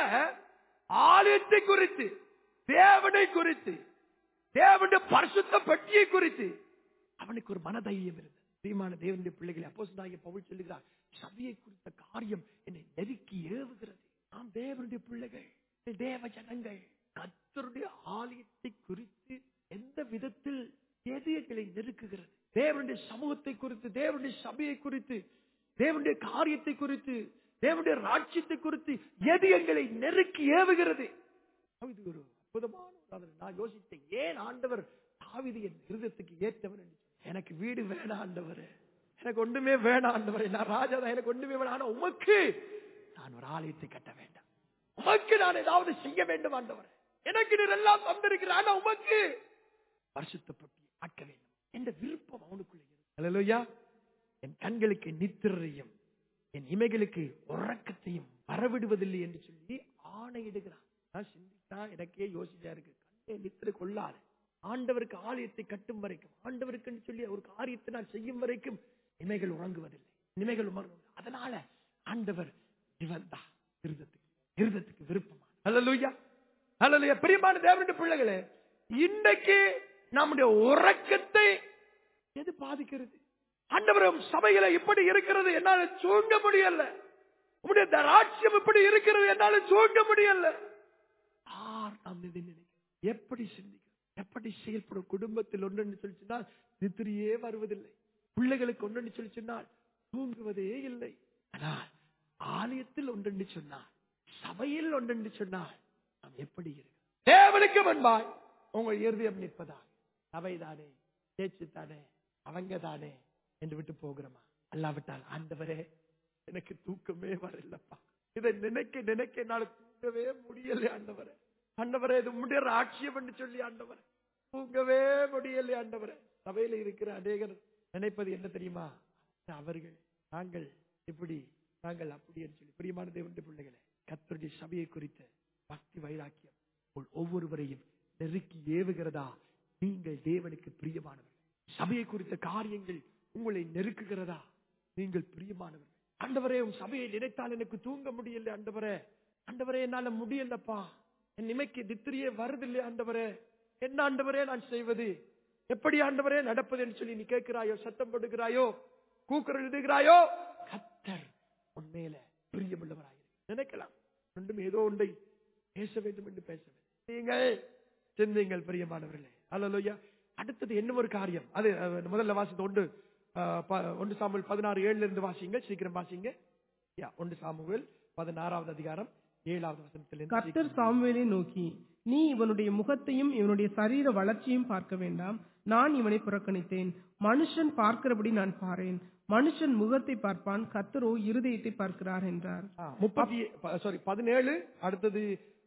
[SPEAKER 1] ஆலயத்தை குறித்து தேவனை குறித்து தேவனுடைய பரிசுத்த பட்டியை குறித்து அவனுக்கு ஒரு மனதைரியம் இருந்தது பிரியமான தேவனுடைய பிள்ளைகளை அப்போஸ்தலனாகிய பவுல் சொல்லுகிறார் சபையை குறித்த காரியம் என்னை நெருக்கி ஏவுகிறது நாம் தேவனுடைய பிள்ளைகள் தேவ ஜனங்கள் கர்த்தருடைய ஆலயத்தை குறித்து எந்த விதத்தில் எது எங்களை நெருக்குகிறது தேவனுடைய சமூகத்தை குறித்து தேவனுடைய சபையை குறித்து தேவனுடைய காரியத்தை குறித்து தேவனுடைய ராட்சியத்தை குறித்து எது எங்களை நெருக்கி ஏவுகிறது இது ஒரு அற்புதமான உதாரணம். நான் யோசித்தேன் ஏன் ஆண்டவர் தாவீது என் இருதயத்துக்கு ஏற்றவர் என்று சொன்னார். எனக்கு வீடு வேணாம் ஆண்டவர் எனக்கு ஒண்ணுமே வேணாம் ஆண்டவர் நான் ராஜா தான் எனக்கு ஒண்ணுமே வேணாம் ஆனா உமக்கு நான் ஒரு ஆலயத்தை கட்ட வேண்டாம் உமக்கு நான் ஏதாவது செய்ய வேண்டும் ஆண்டவர் எனக்கு நீர் எல்லாம் தந்திருக்கிற ஆனா உமக்கு பரிசுத்தப்பட்டு ஆக்க வேண்டும் என்ற விருப்பம் அவனுக்குள்ள இருக்கு அல்லேலூயா என் கண்களுக்கு நித்திரையும் என் இமைகளுக்கு உறக்கத்தையும் வரவிடுவதில்லை என்று சொல்லி ஆணையிடுகிறான் நான் சிந்தித்தா எனக்கே யோசிச்சா இருக்கு கண்ணே நித்திரை கொள்ளாது ஆண்டவருக்கு ஆலயத்தை கட்டும் வரைக்கும் ஆண்டவருக்கு சொல்லி ஒரு காரியத்தை நான் செய்யும் வரைக்கும் இமைகள் உறங்குவதில்லை இமைகள் உமர்ந்து அதனால ஆண்டவர் இவன் தான் இருதத்துக்கு இருதத்துக்கு விருப்பமா அல்லேலூயா அல்லேலூயா பிரியமான தேவனுடைய பிள்ளைகளே இன்னைக்கு நம்முடைய உறக்கத்தை எது பாதிக்கிறது ஆண்டவரும் சபையில இப்படி இருக்கிறது என்னால தூங்க முடியல உங்களுடைய தராட்சியம் இப்படி இருக்கிறது என்னால தூங்க முடியல யார் நாம் இதை நினைக்கிறோம் எப்படி சிந்திக்கிறோம் எப்படி செயல்படும் குடும்பத்தில் ஒன்று சொல்லி சொன்னால் நித்திரியே வருவதில்லை பிள்ளைகளுக்கு ஒன்று சொல்லி சொன்னால் தூங்குவதே இல்லை ஆனால் ஆலயத்தில் ஒன்றென்று சொன்னால் சபையில் ஒன்றென்று சொன்னால் நாம் எப்படி இருக்கிறோம் தேவனுக்கு முன்பாய் உங்கள் இருதயம் நிற்பதாக சபைதானே பேச்சு தானே அவங்க தானே என்று விட்டு போகிறோமா அல்லாவிட்டால் ஆண்டவரே எனக்கு தூக்கமே வரலப்பா இதை நினைக்க நினைக்க என்னால தூங்கவே முடியல ஆண்டவரே ஆண்டவரே இது உம்முடைய ராட்சியம் என்று சொல்லி ஆண்டவரே தூங்கவே முடியல ஆண்டவரே சபையில இருக்கிற அநேகர் நினைப்பது என்ன தெரியுமா அவர்கள் நாங்கள் இப்படி நாங்கள் அப்படி என்று சொல்லி பிரியமான தேவனுடைய பிள்ளைகளே கத்தருடைய சபையை குறித்த பக்தி வைராக்கியம் உங்கள் ஒவ்வொருவரையும் நெருக்கி ஏவுகிறதா நீங்கள் தேவனுக்கு பிரியமானவர்கள் சபையை குறித்த காரியங்கள் உங்களை நெருக்குகிறதா நீங்கள் பிரியமானவர்கள் ஆண்டவரே உன் சபையை நினைத்தால் எனக்கு தூங்க முடியல ஆண்டவரே ஆண்டவரே என்னால முடியலப்பா என் நிமைக்கு தித்திரியே வருதில்லை ஆண்டவரே என்ன ஆண்டவரே நான் செய்வது எப்படி ஆண்டவரே நடப்பது என்று சொல்லி நீ கேட்கிறாயோ சத்தம் போடுகிறாயோ கூக்குரல் எழுதுகிறாயோ கத்தர் உண்மையில பிரியமுள்ளவராயிரு நினைக்கலாம் ஒன்றும் ஏதோ ஒன்றை பேச வேண்டும் என்று பேச வேண்டும் நீங்கள் சிந்திங்கள் பிரியமானவர்களே அல்லையா அடுத்தது என்ன ஒரு காரியம் அது அஹ், முதல்ல வாசித்த ஒன்று அஹ், ப- ஒன்று சாமுவேல் பதினாறு ஏழுல இருந்து வாசிங்க சீக்கிரம் வாசிங்க யா, ஒன்று சாமுவேல் பதினாறாவது அதிகாரம் ஏழாவது வசனத்திலிருந்து
[SPEAKER 2] கர்த்தர் சாமுவேலை நோக்கி நீ இவனுடைய முகத்தையும் இவனுடைய சரீர வளர்ச்சியும் பார்க்க வேண்டாம் நான் இவனை புறக்கணித்தேன் மனுஷன் பார்க்கிறபடி நான் பாரேன் மனுஷன் முகத்தை பார்ப்பான் கர்த்தரோ இருதயத்தை பார்க்கிறார் என்றார்
[SPEAKER 1] முப்பத்தி சாரி பதினேழு அடுத்தது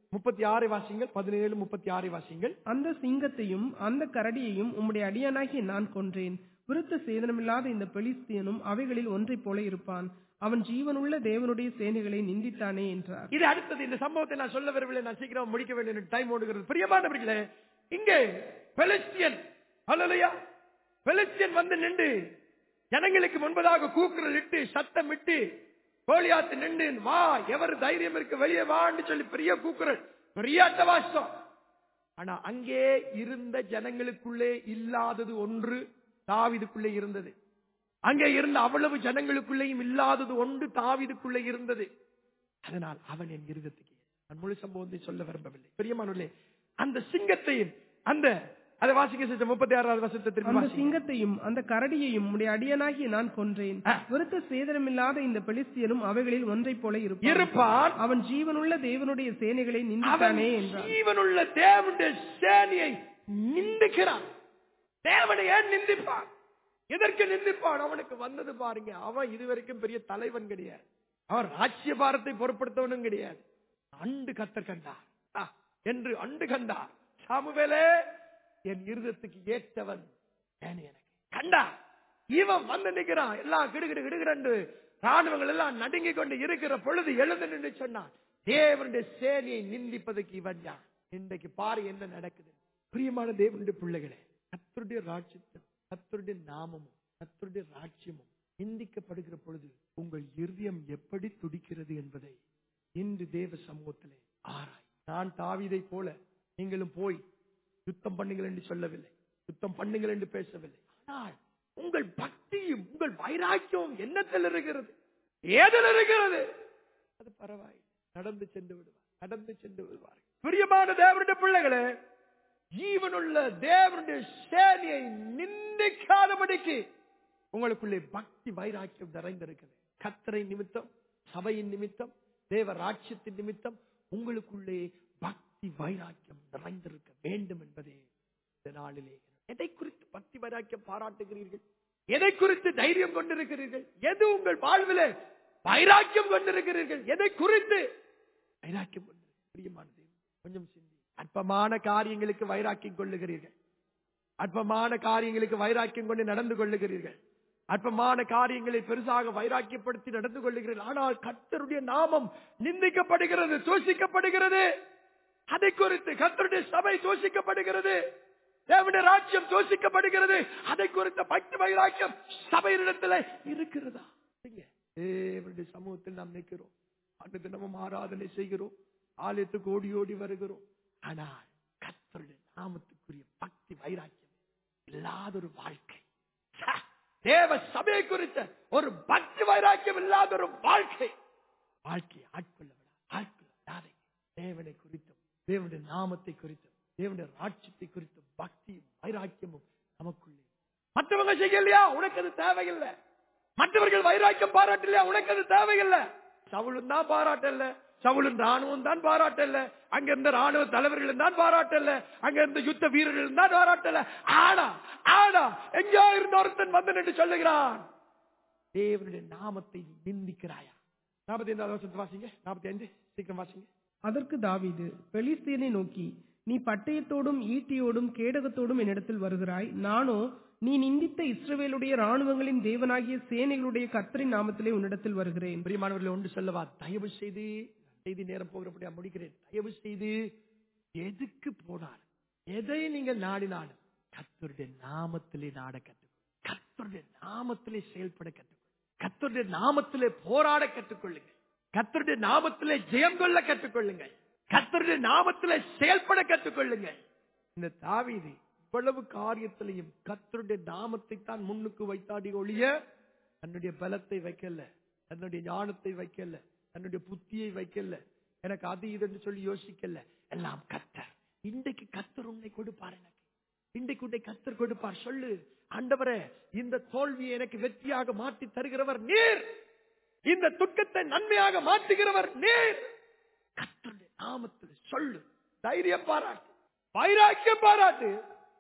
[SPEAKER 1] முப்பத்தி ஆறு வாசிங்கள் பதினேழு முப்பத்தி ஆறு வாசிங்கள்
[SPEAKER 2] அந்த சிங்கத்தையும் அந்த கரடியையும் உம்முடைய அடியானாகிய நான் கொன்றேன் விருத்த சேதனமில்லாத இந்த பெலிஸ்தியனும் அவைகளில் ஒன்றைப் போல இருப்பான் அவன் ஜீவனுள்ள தேவனுடைய சேனைகளை நிந்தித்தானே என்றார்
[SPEAKER 1] இது அடுத்தது இந்த சம்பவத்தை நான் சொல்ல வரவில்லை நான் சீக்கிரம் முடிக்க வேண்டும் டைம் ஓடுகிறது பிரியமானவர்களே இங்கே பெலஸ்தியன் அல்லலையா பெலஸ்தியன் வந்து நின்று ஜனங்களுக்கு முன்பதாக கூக்குரல் இட்டு சத்தம் இட்டு கோலியாத்து நின்று வா எவர் தைரியம் இருக்கு வெளியே வான்னு சொல்லி பெரிய கூக்குரல் பெரிய அட்டவாசம் ஆனா அங்கே இருந்த ஜனங்களுக்குள்ளே இல்லாதது ஒன்று தாவிதுக்குள்ளே இருந்தது அங்கே இருந்த அவ்வளவு ஜனங்களுக்குள்ளேயும் இல்லாதது ஒன்று தாவிதுக்குள்ளே இருந்தது அதனால் அவன் என் இருதத்துக்கு நான் முழு சம்பவத்தை சொல்ல விரும்பவில்லை பெரியமானே அந்த சிங்கத்தையும் அந்த அதை வாசிக்க செஞ்ச முப்பத்தி ஆறாவது வருஷத்தை திருப்பி
[SPEAKER 2] அந்த
[SPEAKER 1] வாசிங்க.
[SPEAKER 2] சிங்கத்தையும் அந்த கரடியையும் உம்முடைய அடியானாகிய நான் கொன்றேன்
[SPEAKER 1] ஆ.
[SPEAKER 2] விருத்த சேதனமில்லாத இந்த பெலிஸ்தியனும் அவைகளில் ஒன்றைப் போல இருப்பான்
[SPEAKER 1] இருப்பான்
[SPEAKER 2] அவன் ஜீவனுள்ள தேவனுடைய சேனைகளை
[SPEAKER 1] அவன்
[SPEAKER 2] நிந்தித்தானே என்றார்
[SPEAKER 1] ஜீவனுள்ள தேவனுடைய சேனையை நிந்திக்கிறான் தேவனை ஏன் நிந்திப்பான் எதற்கு நிந்திப்பான் அவனுக்கு வந்தது பாருங்க அவன் இதுவரைக்கும் பெரிய தலைவன் கிடையாது அவன் ராஜ்ய பாரத்தை பொருட்படுத்தவனும் கிடையாது அண்டு கத்தர் கண்டார் ஆ, என்று அண்டு கண்டார் சாமுவேலே என் இருதத்துக்கு ஏற்றவன் ஏன் எனக்கு கண்டா இவன் வந்து நிக்கிறான் எல்லாம் கிடுகிடு கிடுகிடண்டு ராணுவங்கள் எல்லாம் நடுங்கிக் கொண்டு இருக்கிற பொழுது எழுந்து நின்று சொன்னான் தேவனுடைய சேனையை நிந்திப்பதற்கு இவன் யான் இன்றைக்கு பாரு என்ன நடக்குது பிரியமான தேவனுடைய பிள்ளைகளே கத்தருடைய ராட்சியம் கத்தருடைய நாமமும் கத்தருடைய ராட்சியமும் நிந்திக்கப்படுகிற பொழுது உங்கள் இருதயம் எப்படி துடிக்கிறது என்பதை இன்று தேவ சமூகத்திலே ஆராய் நான் தாவீதை போல நீங்களும் போய் யுத்தம் பண்ணுங்கள் என்று சொல்லவில்லை யுத்தம் பண்ணுங்கள் என்று பேசவில்லை ஆனால் உங்கள் பக்தியும் உங்கள் வைராக்கியமும் என்னத்தில் இருக்கிறது ஏதில் இருக்கிறது அது பரவாயில்லை நடந்து சென்று விடுவார் நடந்து சென்று விடுவார் பிரியமான தேவனுடைய பிள்ளைகளே ஜீவனுள்ள தேவனுடைய சேனையை நிந்திக்காதபடிக்கு உங்களுக்குள்ளே பக்தி வைராக்கியம் நிறைந்திருக்கிறது கத்தரை நிமித்தம் சபையின் நிமித்தம் தேவ ராட்சியத்தின் நிமித்தம் உங்களுக்குள்ளே பக்தி வைராக்கியம் நிறைந்திருக்க வேண்டும் என்பதே இந்த நாளிலே எதை குறித்து பக்தி வைராக்கியம் பாராட்டுகிறீர்கள் எதை குறித்து தைரியம் கொண்டிருக்கிறீர்கள் எது உங்கள் வாழ்விலே வைராக்கியம் கொண்டிருக்கிறீர்கள் எதை குறித்து வைராக்கியம் கொண்டு பிரியமானது கொஞ்சம் சிந்தி அற்பமான காரியங்களுக்கு வைராக்கியம் கொள்ளுகிறீர்கள் அற்பமான காரியங்களுக்கு வைராக்கியம் கொண்டு நடந்து கொள்ளுகிறீர்கள் அற்பமான காரியங்களை பெருசாக வைராக்கியப்படுத்தி நடந்து கொள்ளுகிறீர்கள் ஆனால் கர்த்தருடைய நாமம் நிந்திக்கப்படுகிறது தூஷிக்கப்படுகிறது அதை குறித்து கர்த்தருடைய சபை தூஷிக்கப்படுகிறது தேவனுடைய ராஜ்யம் தூஷிக்கப்படுகிறது அதை குறித்த பக்தி வைராக்கியம் சபையினிடத்தில் இருக்கிறதா இல்லைங்க. தேவனுடைய சமூகத்தில் நாம் நிற்கிறோம் அன்று தினமும் ஆராதனை செய்கிறோம் ஆலயத்துக்கு ஓடி ஓடி வருகிறோம் ஆனால் கர்த்தருடைய நாமத்துக்குரிய பக்தி வைராக்கியம் இல்லாத ஒரு வாழ்க்கை ச! தேவ சபையை குறித்த ஒரு பக்தி வைராக்கியம் இல்லாத ஒரு வாழ்க்கை வாழ்க்கையை ஆட்கொள்ள விட ஆட்கொள்ள விடாதே தேவனை குறித்தும் தேவனுடைய நாமத்தை குறித்தும் தேவனுடைய ராட்சியத்தை குறித்தும் பக்தியும் வைராக்கியமும் நமக்குள்ளே மற்றவங்க செய்யலையா உனக்கு அது தேவையில்லை மற்றவர்கள் வைராக்கியம் பாராட்டலையா உனக்கு அது தேவையில்லை சவுளும் தான் பாராட்டல சவுளும் ராணுவம் தான் பாராட்டல அங்க இருந்த ராணுவ தலைவர்களும் தான் பாராட்டல அங்க இருந்த யுத்த வீரர்களும் தான் பாராட்டல ஆனா ஆனா எங்கேயோ இருந்த ஒருத்தன் வந்து நின்று சொல்லுகிறான் தேவனுடைய நாமத்தை நீ நிந்திக்கிறாயா நாற்பத்தி ஐந்தாவது வருஷத்து வாசிங்க நாற்பத்தி ஐந்து சீக்கிரம் வாசிங்க
[SPEAKER 2] அதற்கு தாவீது பெலிஸ்தீனை நோக்கி நீ பட்டயத்தோடும் ஈட்டியோடும் கேடகத்தோடும் என்னிடத்தில் வருகிறாய் நானோ நீ நிந்தித்த இஸ்ரவேலுடைய ராணுவங்களின் தேவனாகிய சேனைகளுடைய கர்த்தரின் நாமத்திலே உன்னிடத்தில் வருகிறேன்
[SPEAKER 1] பிரியமானவர்களை ஒன்று சொல்லவா தயவு செய்து செய்தி நேரம் போகிறபடியா முடிக்கிறேன் தயவு செய்து எதுக்கு போனாலும் எதை நீங்கள் நாடினாலும் கர்த்தருடைய நாமத்திலே நாட கற்றுக்கொள் கர்த்தருடைய நாமத்திலே செயல்பட கற்றுக்கொள் கர்த்தருடைய நாமத்திலே போராட கற்றுக்கொள்ளுங்கள் கர்த்தருடைய நாமத்திலே ஜெயம் கொள்ள கற்றுக்கொள்ளுங்கள் கர்த்தருடைய நாமத்திலே செயல்பட கற்றுக்கொள்ளுங்கள் இந்த தாவீது இவ்வளவு காரியத்திலையும் கர்த்தருடைய நாமத்தை தான் முன்னுக்கு வைத்தாடி ஒழிய தன்னுடைய பலத்தை வைக்கல தன்னுடைய ஞானத்தை வைக்கல தன்னுடைய புத்தியை வைக்கல எனக்கு அது இதுன்னு சொல்லி யோசிக்கல எல்லாம் கத்தர் இன்றைக்கு கத்தர் உன்னை கொடுப்பார் எனக்கு இன்றைக்கு உன்னை கத்தர் கொடுப்பார் சொல்லு ஆண்டவரே இந்த தோல்வியை எனக்கு வெற்றியாக மாற்றி தருகிறவர் நீர் இந்த துக்கத்தை நன்மையாக மாற்றுகிறவர் நீர் கத்தருடைய நாமத்தில் சொல்லு தைரியம் பாராட்டு வைராக்கியம் பாராட்டு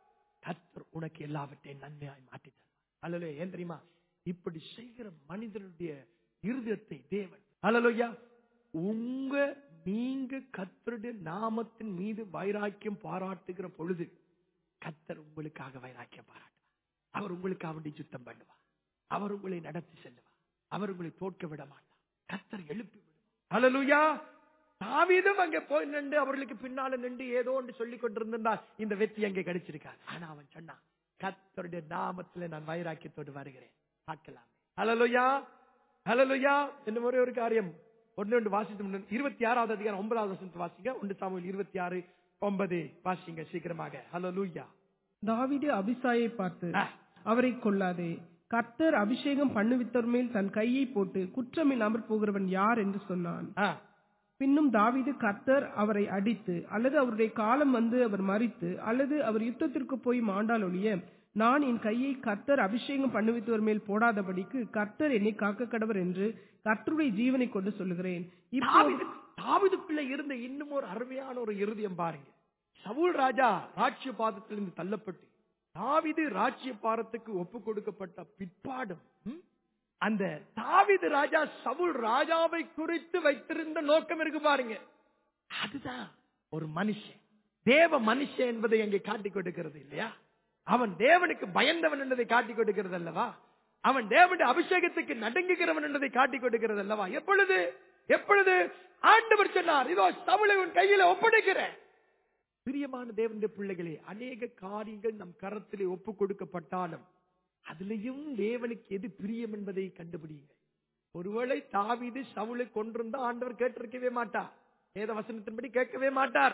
[SPEAKER 1] கத்தர் உனக்கு எல்லாவற்றையும் நன்மையாய் மாற்றி தருவார் அல்லலே ஏன் தெரியுமா இப்படி செய்கிற மனிதனுடைய இருதயத்தை தேவன் அல்லலையா உங்க நீங்க கத்தருடைய நாமத்தின் மீது வைராக்கியம் பாராட்டுகிற பொழுது கத்தர் உங்களுக்காக வைராக்கியம் பாராட்டுவார் அவர் உங்களுக்காக வேண்டி சுத்தம் பண்ணுவார் அவர் உங்களை நடத்தி செல்லுவார் அவர் உங்களை தோற்க விட மாட்டார் கத்தர் எழுப்பி விடுவார் ஹalleluya தாவீதும் அங்கே போய் நின்று அவர்களுக்கு பின்னால நின்று ஏதோ ஒன்று சொல்லிக் கொண்டிருந்தால் இந்த வெற்றி அங்கே கிடைச்சிருக்காது ஆனா அவன் சொன்னான் கத்தருடைய நாமத்துல நான் வைராக்கியத்தோடு வருகிறேன் பார்க்கலாம் ஹalleluya ஹalleluya இன்னும் ஒரே ஒரு காரியம் ஒன்று ஒன்று வாசித்து முடிந்து- இருபத்தி ஆறாவது அதிகாரம் ஒன்பதாவது வசனத்தை வாசிங்க ஒன்று சாமுவேல் இருபத்தி ஆறு ஒன்பது வாசிங்க சீக்கிரமாக ஹalleluya
[SPEAKER 2] தாவீது அபிசாயை பார்த்து
[SPEAKER 1] ஆ.
[SPEAKER 2] அவரை கொல்லாதே கர்த்தர் அபிஷேகம் பண்ணுவித்தவர் மேல் தன் கையை போட்டு குற்றமில்லாமற் போகிறவன் யார் என்று சொன்னான்
[SPEAKER 1] ஆ,
[SPEAKER 2] பின்னும் தாவீது கர்த்தர் அவரை அடித்து அல்லது அவருடைய காலம் வந்து அவர் மறித்து அல்லது அவர் யுத்தத்திற்கு போய் மாண்டால் ஒழிய நான் என் கையை கர்த்தர் அபிஷேகம் பண்ணுவித்தவர் மேல் போடாதபடிக்கு கர்த்தர் என்னை காக்க கடவர் என்று கர்த்தருடைய ஜீவனை கொண்டு சொல்லுகிறேன் இப்போ
[SPEAKER 1] தாவீது தாவீதுக்குள்ள இருந்த இன்னும் ஒரு அருமையான ஒரு இருதயம் பாருங்க சவுல் ராஜா ராட்சிய பாதத்திலிருந்து தள்ளப்பட்டு தாவீது ராட்சிய பாரத்துக்கு ஒப்பு கொடுக்கப்பட்ட பிற்பாடும் ம், அந்த தாவீது ராஜா சவுல் ராஜாவை குறித்து வைத்திருந்த நோக்கம் இருக்கு பாருங்க அதுதான் ஒரு மனுஷன் தேவ மனுஷன் என்பதை அங்கே காட்டிக் கொடுக்கிறது இல்லையா அவன் தேவனுக்கு பயந்தவன் என்பதை காட்டிக் கொடுக்கிறது அல்லவா அவன் தேவனுடைய அபிஷேகத்துக்கு நடுங்குகிறவன் என்பதை காட்டிக் கொடுக்கிறது அல்லவா எப்பொழுது எப்பொழுது ஆண்டவர் சொன்னார் இதோ சவுளை உன் கையில ஒப்படைக்கிறேன் பிரியமான தேவனுடைய பிள்ளைகளே அநேக காரியங்கள் நம் கரத்திலே ஒப்பு கொடுக்கப்பட்டாலும் அதிலையும் தேவனுக்கு எது பிரியம் என்பதை கண்டுபிடியுங்கள் ஒருவேளை தாவீது சவுளை கொண்டிருந்தா ஆண்டவர் கேட்டிருக்கவே மாட்டார் வேத வசனத்தின்படி கேட்கவே மாட்டார்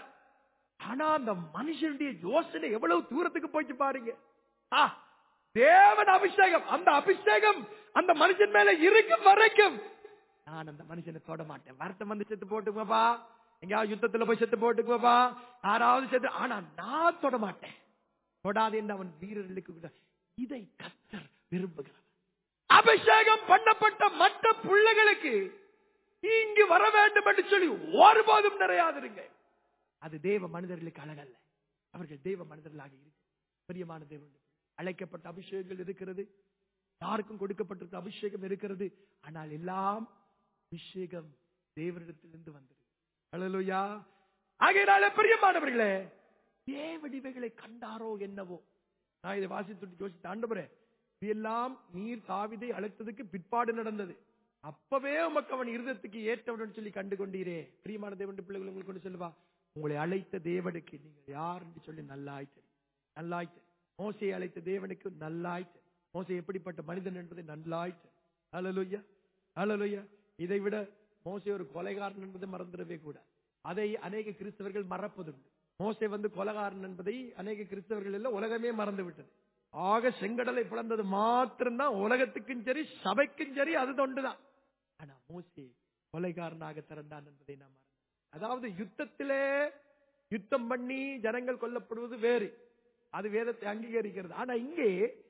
[SPEAKER 1] ஆனா அந்த மனுஷனுடைய யோசனை எவ்வளவு தூரத்துக்கு போயிட்டு பாருங்க ஆ, தேவன் அபிஷேகம் அந்த அபிஷேகம் அந்த மனுஷன் மேல இருக்கும் வரைக்கும் நான் அந்த மனுஷனை தொட மாட்டேன் வருத்தம் வந்து செத்து போட்டுக்குவப்பா எங்கேயாவது யுத்தத்துல போய் செத்து போட்டுக்குவப்பா யாராவது செத்து ஆனா நான் தொட மாட்டேன் தொடாது என்று அவன் வீரர்களுக்கு கூட இதை கத்தர் விரும்புகிறார் அபிஷேகம் பண்ணப்பட்ட மற்ற பிள்ளைகளுக்கு இங்கு வர வேண்டும் என்று சொல்லி ஒருபோதும் நிறையாதிருங்க அது தேவ மனிதர்களுக்கு அழகல்ல அவர்கள் தேவ மனிதர்களாக இருக்கு பிரியமான தேவன் அழைக்கப்பட்ட அபிஷேகங்கள் இருக்கிறது யாருக்கும் கொடுக்கப்பட்டிருக்க அபிஷேகம் இருக்கிறது ஆனால் எல்லாம் அபிஷேகம் தேவனிடத்திலிருந்து வந்தது அல்லேலூயா ஆகையினால பிரியமானவர்களே தேவடிவைகளை கண்டாரோ என்னவோ நான் இதை வாசித்துட்டு யோசித்து ஆண்டவரே இதெல்லாம் நீர் தாவிதை அழைத்ததுக்கு பிற்பாடு நடந்தது அப்பவே உமக்கு அவன் இருதத்துக்கு ஏற்றவுடன் சொல்லி கண்டு கொண்டீரே பிரியமான தேவனுடைய பிள்ளைகள் உங்களுக்கு கொண்டு சொல்லுவா உங்களை அழைத்த தேவனுக்கு நீங்கள் யார் என்று சொல்லி நல்லாய் தெரியும் நல்லாய் தெரியும் மோசையை அழைத்த தேவனுக்கு நல்லாய் தெரியும் மோசை எப்படிப்பட்ட மனிதன் என்பதை நல்லாய் தெரியும் ஹalleluya ஹalleluya இதை விட மோசே ஒரு கொலைகாரன் என்பதை மறந்துடவே கூட அதை அநேக கிறிஸ்தவர்கள் மறப்பதுண்டு மோசே வந்து கொலைகாரன் என்பதை அநேக கிறிஸ்தவர்கள் எல்லாம் உலகமே மறந்து விட்டது ஆக செங்கடலை பிளந்தது மாத்திரம்தான் உலகத்துக்கும் சரி சபைக்கும் சரி அது தொண்டுதான் ஆனா மோசே கொலைகாரனாக திறந்தான் என்பதை நாம் மறந்து அதாவது யுத்தத்திலே யுத்தம் பண்ணி ஜனங்கள் கொல்லப்படுவது வேறு அது வேதத்தை அங்கீகரிக்கிறது ஆனா இங்கே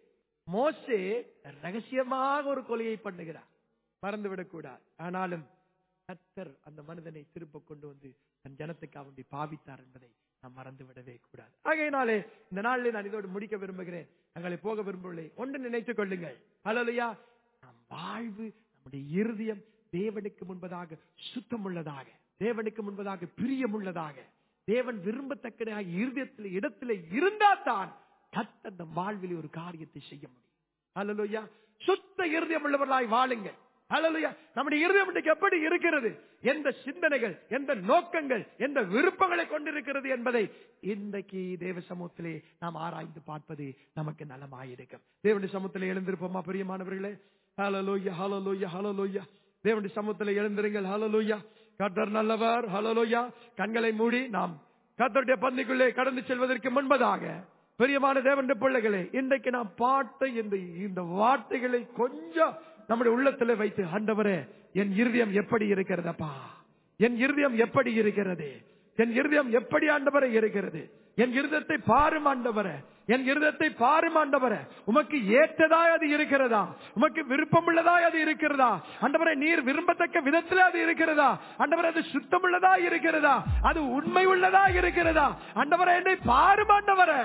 [SPEAKER 1] மோசே ரகசியமாக ஒரு கொலையை பண்ணுகிறார் மறந்துவிடக் கூடாது ஆனாலும் கத்தர் அந்த மனிதனை திரும்ப கொண்டு வந்து தன் ஜனத்துக்கு அவனை பாவித்தார் என்பதை நாம் மறந்து விடவே கூடாது ஆகையினாலே இந்த நாளில் நான் இதோடு முடிக்க விரும்புகிறேன் தங்களை போக விரும்பவில்லை ஒன்று நினைத்துக் கொள்ளுங்கள் ஹalleluya நம் வாழ்வு நம்முடைய இருதயம் தேவனுக்கு முன்பதாக சுத்தமுள்ளதாக தேவனுக்கு முன்பதாக பிரியமுள்ளதாக தேவன் விரும்பத்தக்கதாக இருதயத்தில் இடத்துல இருந்தா தான் கத்த அந்த வாழ்வில் ஒரு காரியத்தை செய்ய முடியும் ஹalleluya சுத்த இருதயம் உள்ளவர்களாய் வாழுங்க ஹalleluya நம்முடைய இருதயம் இன்றைக்கு எப்படி இருக்கிறது எந்த சிந்தனைகள் எந்த நோக்கங்கள் எந்த விருப்பங்களை கொண்டிருக்கிறது என்பதை இன்றைக்கு தேவ சமூகத்திலே நாம் ஆராய்ந்து பார்ப்பது நமக்கு நலமாயிருக்கும் தேவனுடைய சமூகத்திலே எழுந்திருப்போமா பிரியமானவர்களே ஹalleluya ஹalleluya ஹalleluya தேவனுடைய சமூகத்திலே எழுந்திருங்கள் ஹalleluya கர்த்தர் நல்லவர் ஹalleluya கண்களை மூடி நாம் கர்த்தருடைய பந்திக்குள்ளே கடந்து செல்வதற்கு முன்பதாக பிரியமான தேவனுடைய பிள்ளைகளே இன்றைக்கு நாம் பாட்ட இந்த இந்த வார்த்தைகளை கொஞ்சம் நம்முடைய உள்ளத்துல வைத்து ஆண்டவரே என் இருதயம் எப்படி இருக்கிறதப்பா என் இருதயம் எப்படி இருக்கிறது என் இருதயம் எப்படி ஆண்டவரை இருக்கிறது என் இருதயத்தை பாரும் ஆண்டவரே என் இருதயத்தை பாரும் ஆண்டவரே உமக்கு ஏற்றதாய் அது இருக்கிறதா உமக்கு விருப்பமுள்ளதாய் அது இருக்கிறதா ஆண்டவரே நீர் விரும்பத்தக்க விதத்தில் அது இருக்கிறதா ஆண்டவரே அது சுத்தமுள்ளதா இருக்கிறதா அது உண்மை உள்ளதா இருக்கிறதா ஆண்டவரே என்னை பாரும் ஆண்டவரே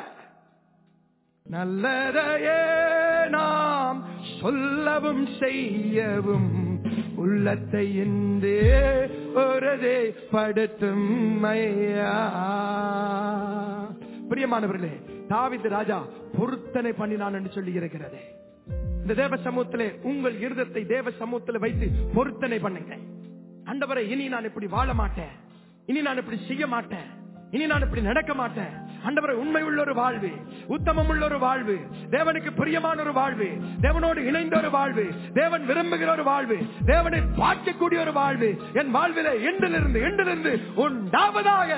[SPEAKER 1] நல்லதையே நாம் சொல்லவும் செய்யவும் உள்ளத்தை இன்றே உறுதிப்படுத்தும் ஐயா பிரியமானவர்களே தாவிது ராஜா பொருத்தனை பண்ணினான் என்று சொல்லி இருக்கிறது இந்த தேவ சமூகத்திலே உங்கள் இருதத்தை தேவ சமூகத்தில் வைத்து பொருத்தனை பண்ணுங்க அண்டவரை இனி நான் இப்படி வாழ மாட்டேன் இனி நான் இப்படி செய்ய மாட்டேன் இனி நான் இப்படி நடக்க மாட்டேன் அண்டவரை உண்மை உள்ள ஒரு வாழ்வு உத்தமம் உள்ள ஒரு வாழ்வு தேவனுக்கு பிரியமான ஒரு வாழ்வு தேவனோடு இணைந்த ஒரு வாழ்வு தேவன் விரும்புகிற ஒரு வாழ்வு தேவனை பார்க்கக்கூடிய ஒரு வாழ்வு என் வாழ்வில எண்டிலிருந்து எண்டிலிருந்து உண்டாவதாக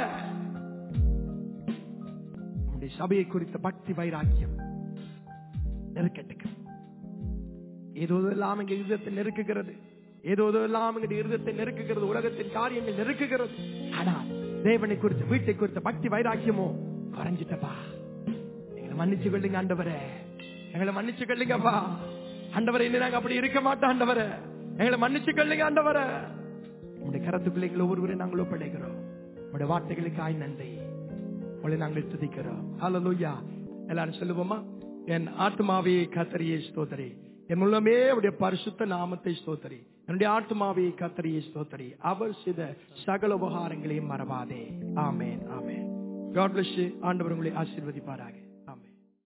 [SPEAKER 1] நம்முடைய சபையை குறித்த பக்தி வைராக்கியம் நெருக்கட்டுக்கு ஏதோ எல்லாம் இங்க இருதத்தை நெருக்குகிறது ஏதோ எல்லாம் இங்க இருதத்தை நெருக்குகிறது உலகத்தின் காரியங்கள் நெருக்குகிறது ஆனால் தேவனை குறித்து வீட்டை குறித்த பக்தி வைராக்கியமோ குறைஞ்சிட்டப்பா எங்களை மன்னிச்சு கொள்ளுங்க ஆண்டவரே எங்களை மன்னிச்சு கொள்ளுங்கப்பா ஆண்டவரை இனி நாங்க அப்படி இருக்க மாட்டோம் ஆண்டவரே எங்களை மன்னிச்சு கொள்ளுங்க ஆண்டவரே உங்களுடைய கரத்துக்குள்ள எங்களை ஒருவரை நாங்கள் ஒப்படைக்கிறோம் உங்களுடைய வார்த்தைகளுக்காய் நன்றி உங்களை நாங்கள் துதிக்கிறோம் ஹalleluya எல்லாரும் சொல்லுவோமா என் ஆத்மாவே கத்தரியே ஸ்தோத்தரி என் உள்ளமே அவருடைய பரிசுத்த நாமத்தை ஸ்தோத்தரி என்னுடைய ஆத்மாவே கத்தரியே ஸ்தோத்தரி அவர் செய்த சகல உபகாரங்களையும் மறவாதே ஆமேன் ஆமேன் காட் பிளஸ் ஆண்டவர் உங்களை ஆசீர்வதிப்பாராக